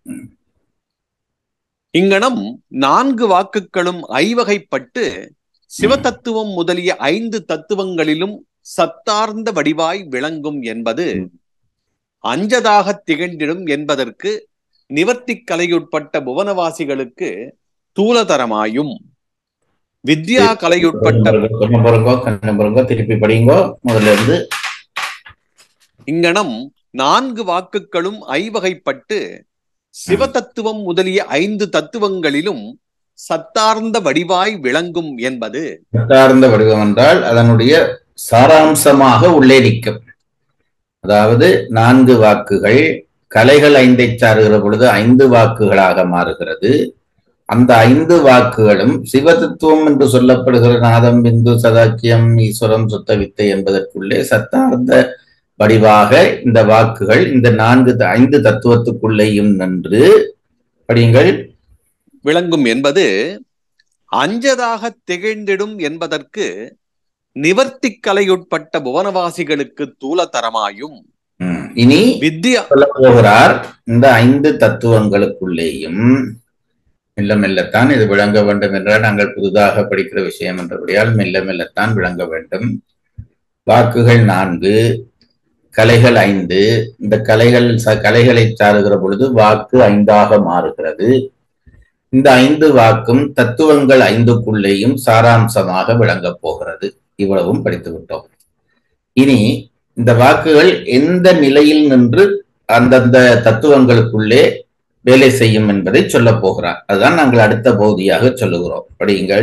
இங்கனம் நான்கு வாக்குகளும் ஐவகைப்பட்டு சிவதத்துவம் முதலிய ஐந்து தத்துவங்களிலும் சத்தார்ந்த வடிவாய் விளங்கும் என்பது அஞ்சதாக திகழ்ந்திடும் என்பதற்கு நிவர்த்தி கலையுட்பட்ட புவனவாசிகளுக்கு தூலதரமாயும் வித்யா கலையுட்பட்ட கொஞ்சம் பொறுங்கோ கொஞ்சம் பொறுங்கோ திருப்பி படிங்கோ முதல்ல இருந்து இங்கனம் நான்கு வாக்குகளும் ஐவகைப்பட்டு சிவதத்துவம் முதலிய ஐந்து தத்துவங்களிலும் சத்தார்ந்த வடிவாய் விளங்கும் என்பது சார்ந்த வடிவம் என்றால் அதனுடைய சாராம்சமாக உள்ளே நிற்கும் அதாவது நான்கு வாக்குகள் கலைகள் ஐந்தை சாருகிற பொழுது ஐந்து வாக்குகளாக மாறுகிறது அந்த ஐந்து வாக்குகளும் சிவதத்துவம் என்று சொல்லப்படுகிற நாதம் பிந்து சதாக்கியம் ஈஸ்வரம் சுத்த வித்தை என்பதற்குள்ளே சத்தார்ந்த வடிவாக இந்த வாக்குகள் இந்த நான்கு த- ஐந்து தத்துவத்துக்குள்ளேயும் நின்று படியுங்கள் விளங்கும் என்பது அஞ்சதாக திகழ்ந்திடும் என்பதற்கு நிவர்த்தி கலையுட்பட்ட புவனவாசிகளுக்கு தூலதரமாயும் ம், இனி வித்யா சொல்ல போகிறார் இந்த ஐந்து தத்துவங்களுக்குள்ளேயும் மெல்ல மெல்லத்தான் இது விளங்க வேண்டும் என்றால் நாங்கள் புதிதாக படிக்கிற விஷயம் என்றபடியால் மெல்ல மெல்லத்தான் விளங்க வேண்டும் வாக்குகள் நான்கு கலைகள் ஐந்து இந்த கலைகள் ச- கலைகளை சாருகிற பொழுது வாக்கு ஐந்தாக மாறுகிறது இந்த ஐந்து வாக்கும் தத்துவங்கள் ஐந்துக்குள்ளேயும் சாராம்சமாக விளங்கப் போகிறது இவ்வளவும் படித்து விட்டோம் இனி இந்த வாக்குகள் எந்த நிலையில் நின்று அந்தந்த தத்துவங்களுக்குள்ளே வேலை செய்யும் என்பதை சொல்லப் போகிறார் அதுதான் நாங்கள் அடுத்த பகுதியாக சொல்லுகிறோம் படியுங்கள்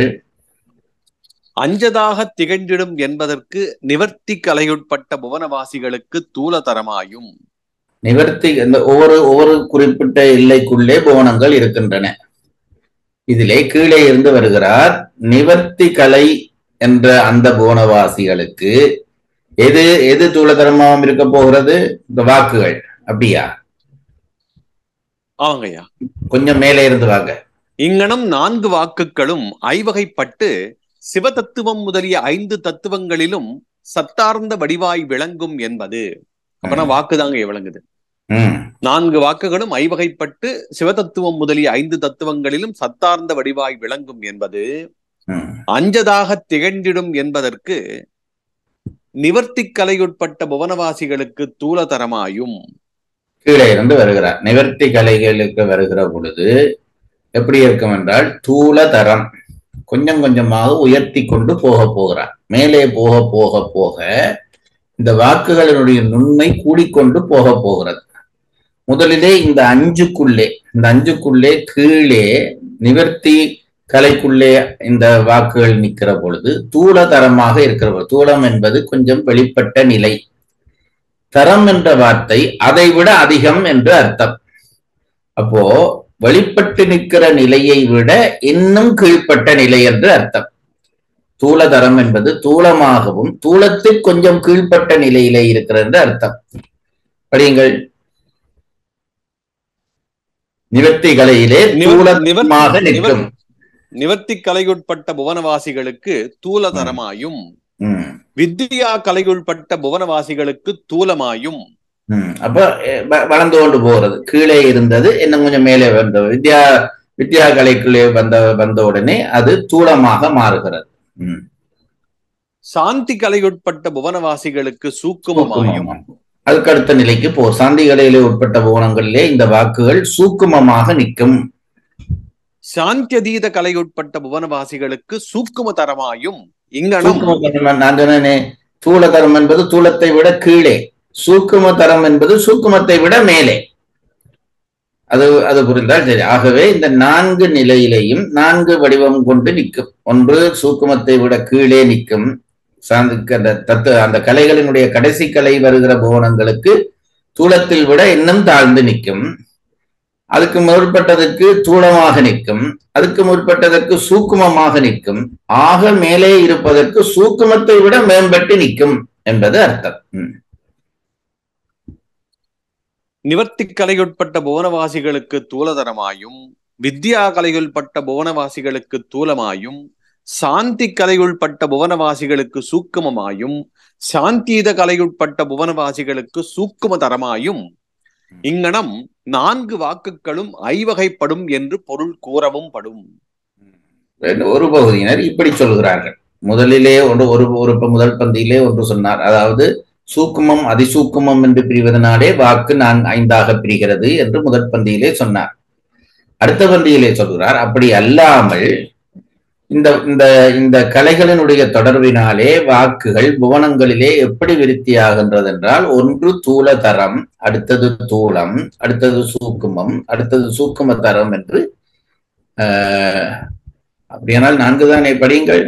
அஞ்சதாக திகழ்ந்திடும் என்பதற்கு நிவர்த்தி கலையுட்பட்ட புவனவாசிகளுக்கு தூலதரமாயும் நிவர்த்தி இந்த ஒவ்வொரு ஒவ்வொரு குறிப்பிட்ட எல்லைக்குள்ளே புவனங்கள் இருக்கின்றன இதிலே கீழே இருந்து வருகிறார் நிவர்த்தி கலை என்ற அந்த புவனவாசிகளுக்கு எது எது தூளதரமாகவும் இருக்க போகிறது இந்த வாக்குகள் அப்படியா ஆமாங்கய்யா கொஞ்சம் மேலே இருந்து வாங்க இங்கனம் நான்கு வாக்குகளும் ஐவகைப்பட்டு சிவதத்துவம் முதலிய ஐந்து தத்துவங்களிலும் சத்தார்ந்த வடிவாய் விளங்கும் என்பது அப்பனா வாக்குதாங்க விளங்குது ம் நான்கு வாக்குகளும் ஐவகைப்பட்டு சிவதத்துவம் முதலிய ஐந்து தத்துவங்களிலும் சத்தார்ந்த வடிவாய் விளங்கும் என்பது ம் அஞ்சதாக திகழ்ந்திடும் என்பதற்கு நிவர்த்தி கலையுட்பட்ட புவனவாசிகளுக்கு தூலதரமாயும் கீழே இருந்து வருகிறார் நிவர்த்தி கலைகளுக்கு வருகிற பொழுது எப்படி இருக்கும் என்றால் தூள தரம் கொஞ்சம் கொஞ்சமாக உயர்த்தி கொண்டு போக போகிறார் மேலே போக போக போக இந்த வாக்குகளினுடைய நுண்மை கூடிக்கொண்டு போக போகிறது முதலிலே இந்த அஞ்சுக்குள்ளே இந்த அஞ்சுக்குள்ளே கீழே நிவர்த்தி கலைக்குள்ளே இந்த வாக்குகள் நிற்கிற பொழுது தூள தரமாக இருக்கிற பொழுது தூளம் என்பது கொஞ்சம் வெளிப்பட்ட நிலை தரம் என்ற வார்த்தை அதை விட அதிகம் என்று அர்த்தம் அப்போ வெளிப்பட்டு நிற்கிற நிலையை விட இன்னும் கீழ்ப்பட்ட நிலை என்று அர்த்தம் தூளதரம் என்பது தூளமாகவும் தூளத்தில் கொஞ்சம் கீழ்ப்பட்ட நிலையிலே இருக்கிற என்று அர்த்தம் படியுங்கள் நிவர்த்தி கலையிலே நிவர்- தூளமாக நிவர்- நிற்கும் நிவர்த்தி கலையுட்பட்ட புவனவாசிகளுக்கு தூலதரமாயும் ம், வித்யா கலையுட்பட்ட புவனவாசிகளுக்கு தூலமாயும் ம். அப்ப அஹ், வ- வளர்ந்து கொண்டு போகிறது கீழே இருந்தது இன்னும் கொஞ்சம் மேலே வந்த வித்யா வித்யா கலைக்குள்ளே வந்த வந்த உடனே அது தூளமாக மாறுகிறது ம். சாந்தி கலையுட்பட்ட புவனவாசிகளுக்கு சூக்குமமாயும் அதுக்கு அடுத்த நிலைக்கு போ சாந்திகளிலே உட்பட்ட புவனங்களிலே இந்த வாக்குகள் சூக்குமமாக நிற்கும் சாந்தியதீத கலையுட்பட்ட புவனவாசிகளுக்கு சூக்கும தரமாயும் இங்கனம் சூக்கும தரம் நான் சொன்னேனே தூளதரம் என்பது தூளத்தை விட கீழே சூக்கும தரம் என்பது சூக்குமத்தை விட மேலே அது அது புரிந்தால் சரி ஆகவே இந்த நான்கு நிலையிலேயும் நான்கு வடிவம் கொண்டு நிற்கும் ஒன்று சூக்குமத்தை விட கீழே நிற்கும் சாந்து அந்த தத்து அந்த கலைகளினுடைய கடைசி கலை வருகிற புவனங்களுக்கு தூளத்தில் விட இன்னும் தாழ்ந்து நிற்கும் அதுக்கு முற்பட்டதற்கு தூளமாக நிற்கும் அதுக்கு முற்பட்டதற்கு சூக்குமமாக நிற்கும் ஆக மேலே இருப்பதற்கு சூக்குமத்தை விட மேம்பட்டு நிற்கும் என்பது அர்த்தம் ம். நிவர்த்தி கலையுட்பட்ட புவனவாசிகளுக்கு தூலதரமாயும் வித்யா கலையுள்பட்ட புவனவாசிகளுக்கு தூலமாயும் சாந்தி கலையுள்பட்ட புவனவாசிகளுக்கு சூக்குமமாயும் சாந்தீத கலையுட்பட்ட புவனவாசிகளுக்கு சூக்கும தரமாயும் இங்கனம் நான்கு வாக்குகளும் ஐவகைப்படும் என்று பொருள் கூறவும் படும் ரெண்டு ஒரு பகுதியினர் இப்படி சொல்கிறார்கள் முதலிலே ஒன்று ஒரு ஒரு ப- முதல் பந்தியிலே ஒன்று சொன்னார் அதாவது சூக்குமம் அதிசூக்குமம் என்று பிரிவதனாலே வாக்கு நான் ஐந்தாக பிரிகிறது என்று முதல் பந்தியிலே சொன்னார் அடுத்த பந்தியிலே சொல்கிறார் அப்படி அல்லாமல் இந்த இந்த இந்த கலைகளினுடைய தொடர்பினாலே வாக்குகள் புவனங்களிலே எப்படி விருத்தியாகின்றது என்றால் ஒன்று தூல தரம் அடுத்தது தூளம் அடுத்தது சூக்குமம் அடுத்தது சூக்கும தரம் என்று ஆஹ், அப்படியானால் நான்கு தானே படியுங்கள்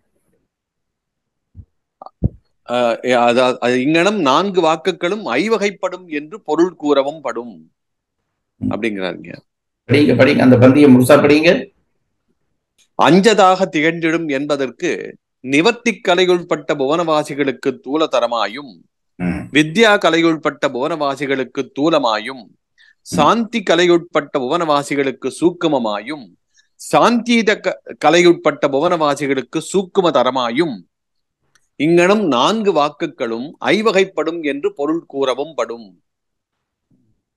அஹ் அதா- அது இங்கனம் நான்கு வாக்குகளும் ஐவகைப்படும் என்று பொருள் கூறவும் படும் அப்படிங்கிறாருங்க படிங்க படிங்க அந்த பந்தியை முழுசா படிங்க அஞ்சதாக திகழ்ந்திடும் என்பதற்கு நிவர்த்தி கலையுள்பட்ட புவனவாசிகளுக்கு தூலதரமாயும் ம், வித்யா கலையுள்பட்ட புவனவாசிகளுக்கு தூலமாயும் சாந்தி கலையுட்பட்ட புவனவாசிகளுக்கு சூக்குமமாயும் சாந்தீத க- கலையுட்பட்ட புவனவாசிகளுக்கு சூக்கும தரமாயும் இங்கனம் நான்கு வாக்குகளும் ஐவகைப்படும் என்று பொருள் கூறவும் படும்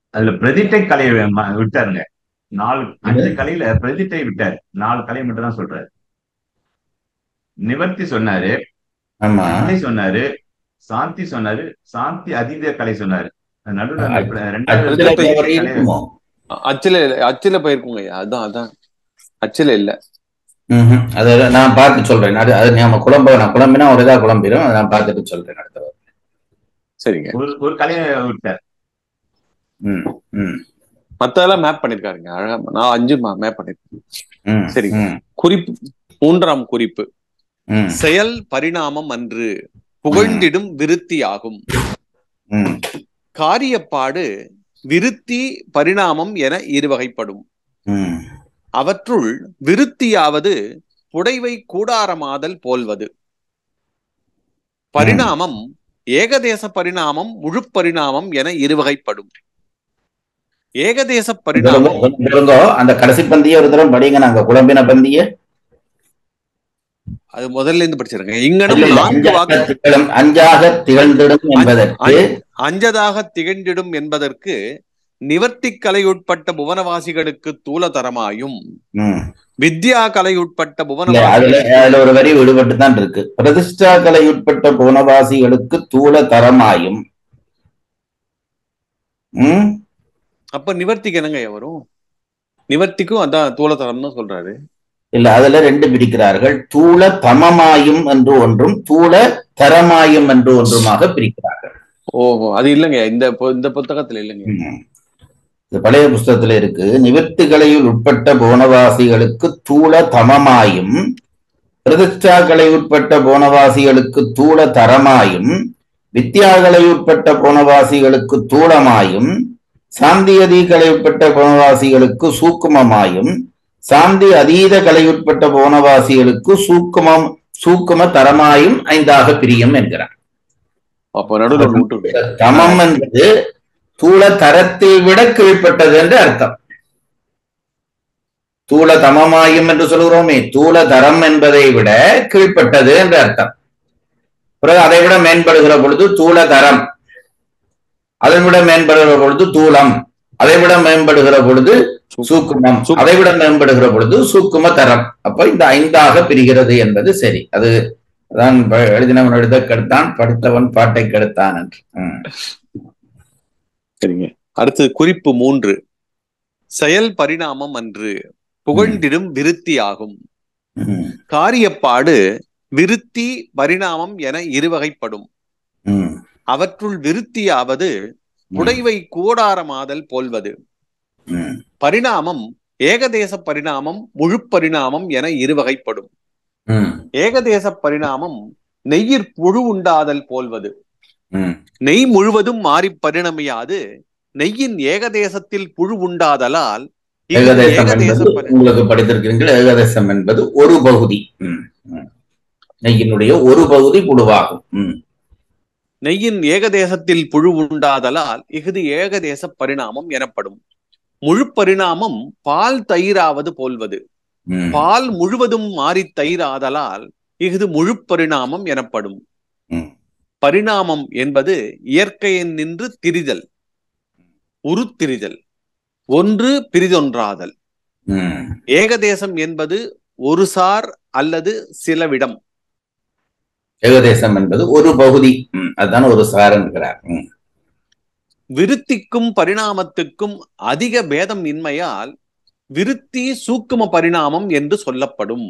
அதுல பிரதிட்டை கலையை ம- விட்டாருங்க நாலு அஞ்சு கலையில பிரதிட்டை விட்டாரு நாலு கலை மட்டும் தான் சொல்றாரு நிவர்த்தி சொன்னாரு ஆமா கலை சொன்னாரு சாந்தி சொன்னாரு சாந்தி அதீத கலை சொன்னாரு அது நடுவுல அந்த அது- ரெண்டாவது அதுல கலை- தவறு இருக்குமோ அச்சுல அச்சுல போயிருக்குங்க ஐயா அதான் அதான் அச்சுல இல்ல ம்ஹும். அது நான் பார்த்து சொல்றேன் அது அது நம்ம குழம்ப நான் குழம்பினா ஒரு இதா குழம்பிடும் அதை நான் பார்த்துட்டு சொல்றேன் அடுத்த வாரம். சரிங்க ஒரு ஒரு கலையை விட்டார் ம் ம் மத்ததெல்லாம் மேப் பண்ணிருக்காருங்க அழகா நான் அஞ்சு மேப் பண்ணிருக்கேன் ம் சரி. ம் குறிப்பு மூன்றாம் குறிப்பு ம் செயல் பரிணாமம் அன்று புகழ்ந்திடும் விருத்தி ஆகும் ம் காரியப்பாடு விருத்தி பரிணாமம் என இருவகைப்படும் ம் அவற்றுள் விருத்தியாவது புடைவை கூடாரமாதல் போல்வது பரிணாமம் ஏகதேச பரிணாமம் முழு பரிணாமம் என இருவகைப்படும் ஏகதேச பரிணாமம் இருங்கோ அந்த கடைசி பந்திய ஒரு தரம் படிங்க நாங்க குழம்பின பந்திய அது முதல்ல இருந்து படிச்சிருங்க இங்கனம் இல்ல, நான்கு அஞ்சாக வாக்கு திகழும் அஞ்சாக திகழ்ந்திடும் என்பதற்கு அஞ்சதாக திகழ்ந்திடும் என்பதற்கு நிவர்த்தி கலையுட்பட்ட புவனவாசிகளுக்கு தூலதரமாயும் ம். வித்யா கலையுட்பட்ட இல்ல, அதுல புவனவாசிகளுக்கு அதுல ஒரு வரி விடுபட்டு தான் இருக்கு பிரதிஷ்டா கலையுட்பட்ட போனவாசிகளுக்கு தூள தரமாயும் ம் அப்ப நிவர்த்திக்கு என்னங்க வரும் நிவர்த்திக்கும் அதான் தூலதரம்னு சொல்றாரு இல்ல அதுல ரெண்டு பிரிக்கிறார்கள் தூள தமமாயும் என்று ஒன்றும் தூள தரமாயும் என்று ஒன்றுமாக பிரிக்கிறார்கள் ஓஹோ அது இல்லைங்க இந்த பு- இந்த புத்தகத்துல இல்லைங்க ம். இது பழைய புஸ்தகத்துல இருக்கு நிவர்த்திகளையில் உட்பட்ட போனவாசிகளுக்கு தூள தமமாயும் பிரதிஷ்டாக்களை உட்பட்ட போனவாசிகளுக்கு தூள தரமாயும் வித்யாக்களை உட்பட்ட போனவாசிகளுக்கு தூளமாயும் சாந்தி அதீகளை உட்பட்ட போனவாசிகளுக்கு சூக்குமமாயும் சாந்தி அதீத கலையுட்பட்ட போனவாசிகளுக்கு சூக்குமம் சூக்கும தரமாயும் ஐந்தாக பிரியும் என்கிறார் அப்ப நடுவில் ஒண்ணு விட்டுருங்க தமம் என்பது தூள தரத்தை விட கீழ்ப்பட்டது என்று அர்த்தம் தூள தமமாயும் என்று சொல்கிறோமே தூள தரம் என்பதை விட கீழ்ப்பட்டது என்று அர்த்தம் பிறகு அதை விட மேம்படுகிற பொழுது தூள தரம் அதை விட மேம்படுகிற பொழுது தூளம் அதை விட மேம்படுகிற பொழுது சூக்குமம் சூக்குமம். அதை விட மேம்படுகிற பொழுது சூக்கும தரம் அப்ப இந்த ஐந்தாக பிரிகிறது என்பது சரி அது அதான் ப- எழுதினவன் எழுத கெடுத்தான் படித்தவன் பாட்டை கெடுத்தான் என்று ம். சரிங்க அடுத்து குறிப்பு மூன்று செயல் பரிணாமம் அன்று புகழ்ந்திடும் விருத்தி ஆகும் ம். காரியப்பாடு விருத்தி பரிணாமம் என இருவகைப்படும் ம். அவற்றுள் விருத்தியாவது புடைவை கூடாரமாதல் போல்வது ம். பரிணாமம் ஏகதேச பரிணாமம் முழு பரிணாமம் என இருவகைப்படும் ம். ஏகதேச பரிணாமம் நெய்யிற் புழு உண்டாதல் போல்வது ம். நெய் முழுவதும் மாறி பரிணமியாது நெய்யின் ஏகதேசத்தில் புழு உண்டாதலால் இது ஏகதேசம் ஏகதேச என்பது பரி- உங்களுக்கு படித்திருக்கிறீர்கள் ஏகதேசம் என்பது ஒரு பகுதி ம். ம். நெய்யினுடைய ஒரு பகுதி புழுவாகும் ம். நெய்யின் ஏகதேசத்தில் புழு உண்டாதலால் இஃது ஏகதேச பரிணாமம் எனப்படும் முழு பரிணாமம் பால் தயிராவது போல்வது ம். பால் முழுவதும் மாறி தயிராதலால் இஃது முழு பரிணாமம் எனப்படும் ம். பரிணாமம் என்பது இயற்கையின் நின்று திரிதல் உருத்திரிதல் ஒன்று பிரிதொன்றாதல் ம். ஏகதேசம் என்பது ஒரு சார் அல்லது சிலவிடம் ஏகதேசம் என்பது ஒரு பகுதி ம். அதுதான் ஒரு சார் என்கிறார் ம். விருத்திக்கும் பரிணாமத்துக்கும் அதிக பேதம் இன்மையால் விருத்தி சூக்கும பரிணாமம் என்று சொல்லப்படும்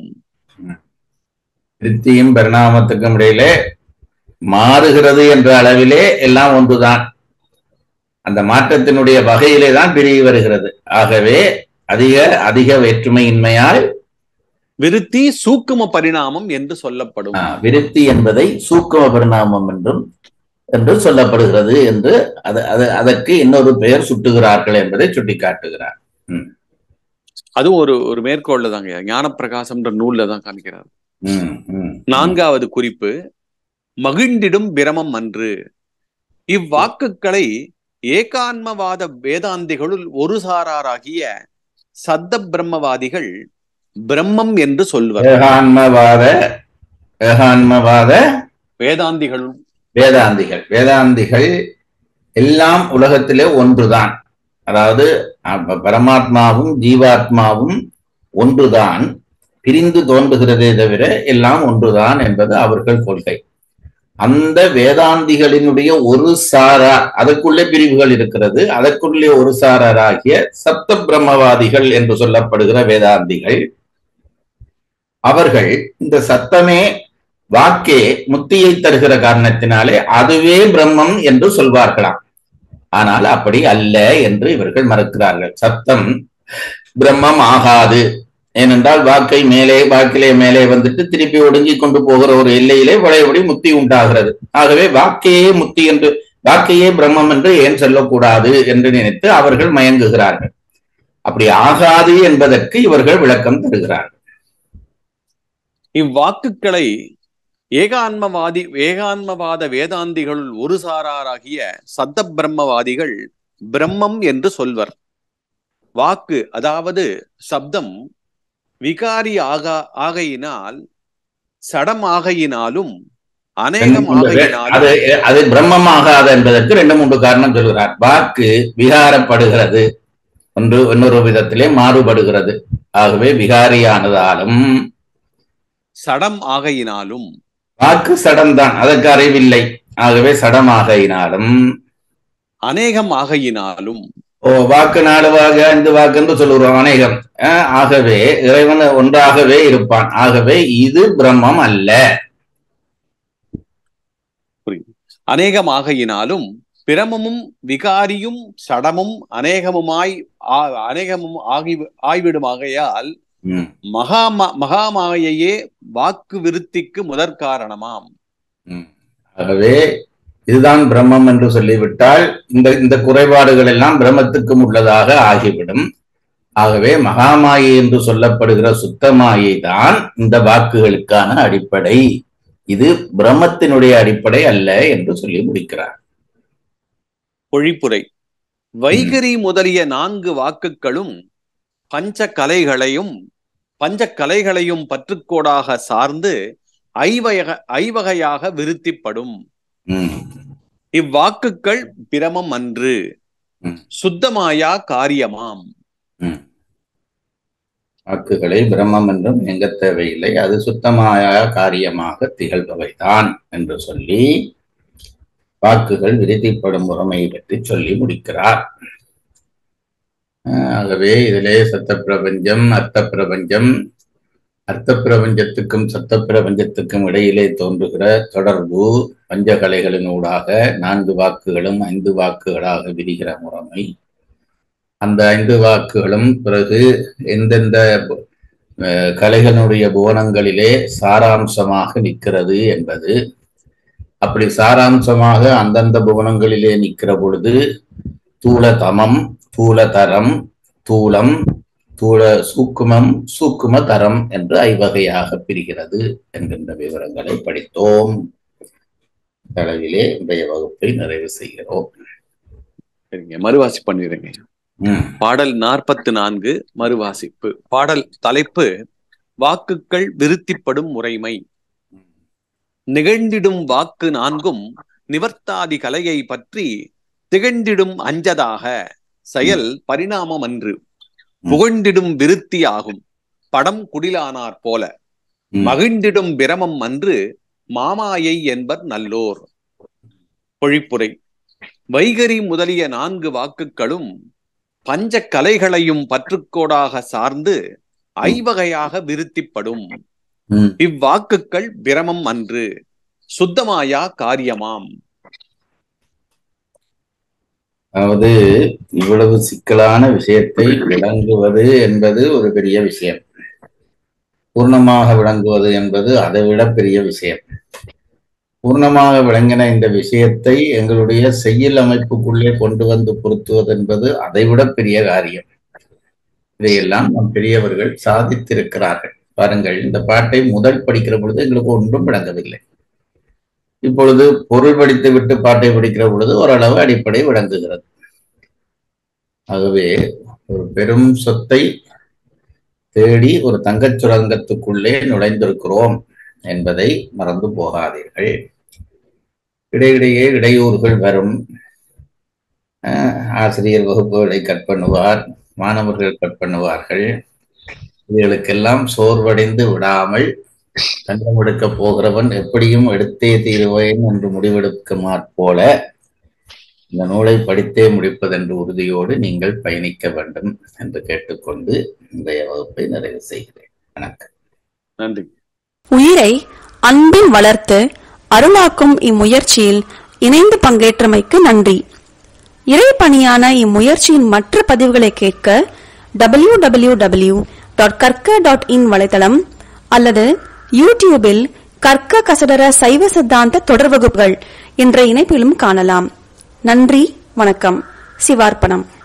விருத்தியும் பரிணாமத்துக்கும் இடையிலே மாறுகிறது என்ற அளவிலே எல்லாம் ஒன்றுதான் அந்த மாற்றத்தினுடைய வகையிலே தான் பிரிவு வருகிறது ஆகவே அதிக அதிக வேற்றுமையின்மையால் விருத்தி சூக்கும பரிணாமம் என்று சொல்லப்படும் ஆ, விருத்தி என்பதை சூக்கும பரிணாமம் என்றும் என்று சொல்லப்படுகிறது என்று அது அது அதற்கு இன்னொரு பெயர் சுட்டுகிறார்கள் என்பதை சுட்டிக்காட்டுகிறார் அதுவும் ஒரு ஒரு மேற்கோள்ல தாங்க ஞானப்பிரகாசம்ன்ற நூல்ல தான் காமிக்கிறார் ம், ம், நான்காவது குறிப்பு மகிழ்ந்திடும் பிரமம் அன்று இவ்வாக்குகளை ஏகான்மவாத வேதாந்திகளுள் ஒரு சாராராகிய சத்த பிரம்மவாதிகள் பிரம்மம் என்று சொல்வர் ஏகான்மவாத ஏகான்மவாத வேதாந்திகளுள் வேதாந்திகள் வேதாந்திகள் எல்லாம் உலகத்திலே ஒன்றுதான் அதாவது அப்ப பரமாத்மாவும் ஜீவாத்மாவும் ஒன்றுதான் பிரிந்து தோன்றுகிறதே தவிர எல்லாம் ஒன்றுதான் என்பது அவர்கள் கொள்கை அந்த வேதாந்திகளினுடைய ஒரு சாரார் அதற்குள்ளே பிரிவுகள் இருக்கிறது அதற்குள்ளே ஒரு சாராராகிய சப்த பிரம்மவாதிகள் என்று சொல்லப்படுகிற வேதாந்திகள் அவர்கள் இந்த சத்தமே வாக்கே முத்தியை தருகிற காரணத்தினாலே அதுவே பிரம்மம் என்று சொல்வார்களாம் ஆனால் அப்படி அல்ல என்று இவர்கள் மறுக்கிறார்கள் சத்தம் பிரம்மம் ஆகாது ஏனென்றால் வாக்கை மேலே வாக்கிலே மேலே வந்துட்டு திருப்பி ஒடுங்கி கொண்டு போகிற ஒரு எல்லையிலே பழையபடி முத்தி உண்டாகிறது ஆகவே வாக்கையே முத்தி என்று வாக்கையே பிரம்மம் என்று ஏன் சொல்லக்கூடாது என்று நினைத்து அவர்கள் மயங்குகிறார்கள் அப்படி ஆகாது என்பதற்கு இவர்கள் விளக்கம் தருகிறார்கள் இவ்வாக்குகளை ஏகான்மவாதி ஏகான்மவாத வேதாந்திகளுள் ஒரு சாராராகிய சத்த பிரம்மவாதிகள் பிரம்மம் என்று சொல்வர் வாக்கு அதாவது சப்தம் விகாரி ஆகா ஆகையினால் சடம் ஆகையினாலும் அநேகம் அது ஆகையினாலும் அது பிரம்மம் ஆகாது என்பதற்கு ரெண்டு மூன்று காரணம் சொல்கிறார் வாக்கு விகாரப்படுகிறது ஒன்று இன்னொரு விதத்திலே மாறுபடுகிறது ஆகவே விகாரியானதாலும் சடம் ஆகையினாலும் வாக்கு சடம்தான் அதற்கு அறிவில்லை ஆகவே சடமாகையினாலும் அநேகம் ஆகையினாலும் ஓ வாக்கு நாலு வாக்கு ஐந்து வாக்கு என்று சொல்லுகிறோம் அநேகம் அஹ், ஆகவே இறைவன் ஒன்றாகவே இருப்பான் ஆகவே இது பிரம்மம் அல்ல அநேகம் ஆகையினாலும் பிரமமும் விகாரியும் சடமும் அநேகமுமாய் ஆ- அநேகமும் ஆகி ஆய்விடுமாகையால் ம், மகாமா மகாமாயையே வாக்கு விருத்திக்கு முதற் காரணமாம் ம். ஆகவே இதுதான் பிரம்மம் என்று சொல்லிவிட்டால் இந்த இந்த குறைபாடுகள் எல்லாம் பிரம்மத்துக்கும் உள்ளதாக ஆகிவிடும் ஆகவே மகாமாயை என்று சொல்லப்படுகிற சுத்தமாயை தான் இந்த வாக்குகளுக்கான அடிப்படை இது பிரம்மத்தினுடைய அடிப்படை அல்ல என்று சொல்லி முடிக்கிறார் பொழிப்புரை வைகரி முதலிய நான்கு வாக்குகளும் பஞ்ச கலைகளையும் பஞ்ச கலைகளையும் பற்றுக்கோடாக சார்ந்து ஐவக ஐவகையாக விருத்திப்படும் ம், இவ்வாக்குகள் பிரமம் அன்று ம். சுத்தமாயா காரியமாம் ம். வாக்குகளை பிரம்மம் என்றும் எங்க தேவையில்லை அது சுத்தமாய காரியமாக திகழ்பவைதான் என்று சொல்லி வாக்குகள் விருத்திப்படும் முறைமையை பற்றி சொல்லி முடிக்கிறார் அஹ் ஆகவே இதிலே சத்த பிரபஞ்சம் அர்த்த பிரபஞ்சம் அர்த்த பிரபஞ்சத்துக்கும் சத்த பிரபஞ்சத்துக்கும் இடையிலே தோன்றுகிற தொடர்பு பஞ்சகலைகளினூடாக நான்கு வாக்குகளும் ஐந்து வாக்குகளாக விரிகிற முறைமை அந்த ஐந்து வாக்குகளும் பிறகு எந்தெந்த அஹ், கலைகளுடைய புவனங்களிலே சாராம்சமாக நிற்கிறது என்பது அப்படி சாராம்சமாக அந்தந்த புவனங்களிலே நிற்கிற பொழுது தூல தமம் தூல தரம் தூலம் தூள சூக்குமம் சூக்கும தரம் என்று ஐவகையாக பிரிகிறது என்கின்ற விவரங்களை படித்தோம் இந்த அளவிலே இன்றைய வகுப்பை நிறைவு செய்கிறோம் சரிங்க மறுவாசி பண்ணிடுங்க ம், பாடல் நாற்பத்து நான்கு மறுவாசிப்பு பாடல் தலைப்பு வாக்குகள் விருத்திப்படும் முறைமை நிகழ்ந்திடும் வாக்கு நான்கும் நிவர்த்தாதி கலையை பற்றி திகழ்ந்திடும் அஞ்சதாக செயல் பரிணாமம் அன்று புகழ்ந்திடும் விருத்தி ஆகும் படம் குடிலானார் போல ம். மகிழ்ந்திடும் பிரமம் அன்று மாமாயை என்பர் நல்லோர் பொழிப்புரை வைகரி முதலிய நான்கு வாக்குகளும் பஞ்ச கலைகளையும் பற்றுக்கோடாக சார்ந்து ஐவகையாக விருத்திப்படும் ம். இவ்வாக்குகள் பிரமம் அன்று சுத்தமாயா காரியமாம் அதாவது இவ்வளவு சிக்கலான விஷயத்தை விளங்குவது என்பது ஒரு பெரிய விஷயம் பூர்ணமாக விளங்குவது என்பது அதை விட பெரிய விஷயம் பூர்ணமாக விளங்கின இந்த விஷயத்தை எங்களுடைய செய்யுள் அமைப்புக்குள்ளே கொண்டு வந்து பொருத்துவது என்பது அதைவிட பெரிய காரியம் இதையெல்லாம் நம் பெரியவர்கள் சாதித்திருக்கிறார்கள் பாருங்கள் இந்த பாட்டை முதல் படிக்கிற பொழுது எங்களுக்கு ஒன்றும் விளங்கவில்லை இப்பொழுது பொருள் படித்து விட்டு பாட்டை படிக்கிற பொழுது ஓரளவு அடிப்படை விளங்குகிறது ஆகவே ஒரு பெரும் சொத்தை தேடி ஒரு தங்கச் சுரங்கத்துக்குள்ளே நுழைந்திருக்கிறோம் என்பதை மறந்து போகாதீர்கள் இடையிடையே இடையூறுகள் வரும் அஹ், ஆசிரியர் வகுப்புகளை கட் பண்ணுவார் மாணவர்கள் கட் பண்ணுவார்கள் இதுகளுக்கெல்லாம் சோர்வடைந்து விடாமல் தங்கம் எடுக்க போகிறவன் எப்படியும் எடுத்தே தீருவேன் என்று முடிவெடுக்குமா போல இந்த நூலை படித்தே முடிப்பதென்று உறுதியோடு நீங்கள் பயணிக்க வேண்டும் என்று கேட்டுக்கொண்டு இன்றைய வகுப்பை நிறைவு செய்கிறேன் வணக்கம் நன்றி உயிரை அன்பில் வளர்த்து அருளாக்கும் இம்முயற்சியில் இணைந்து பங்கேற்றமைக்கு நன்றி இறைப்பணியான இம்முயற்சியின் மற்ற பதிவுகளை கேட்க டபிள்யூ டபிள்யூ டபிள்யூ டாட் கற்க டாட் இன் வலைதளம் அல்லது யூடியூபில் கற்க கசடர சைவ சித்தாந்த தொடர் வகுப்புகள் என்ற இணைப்பிலும் காணலாம் நன்றி வணக்கம் சிவார்ப்பணம்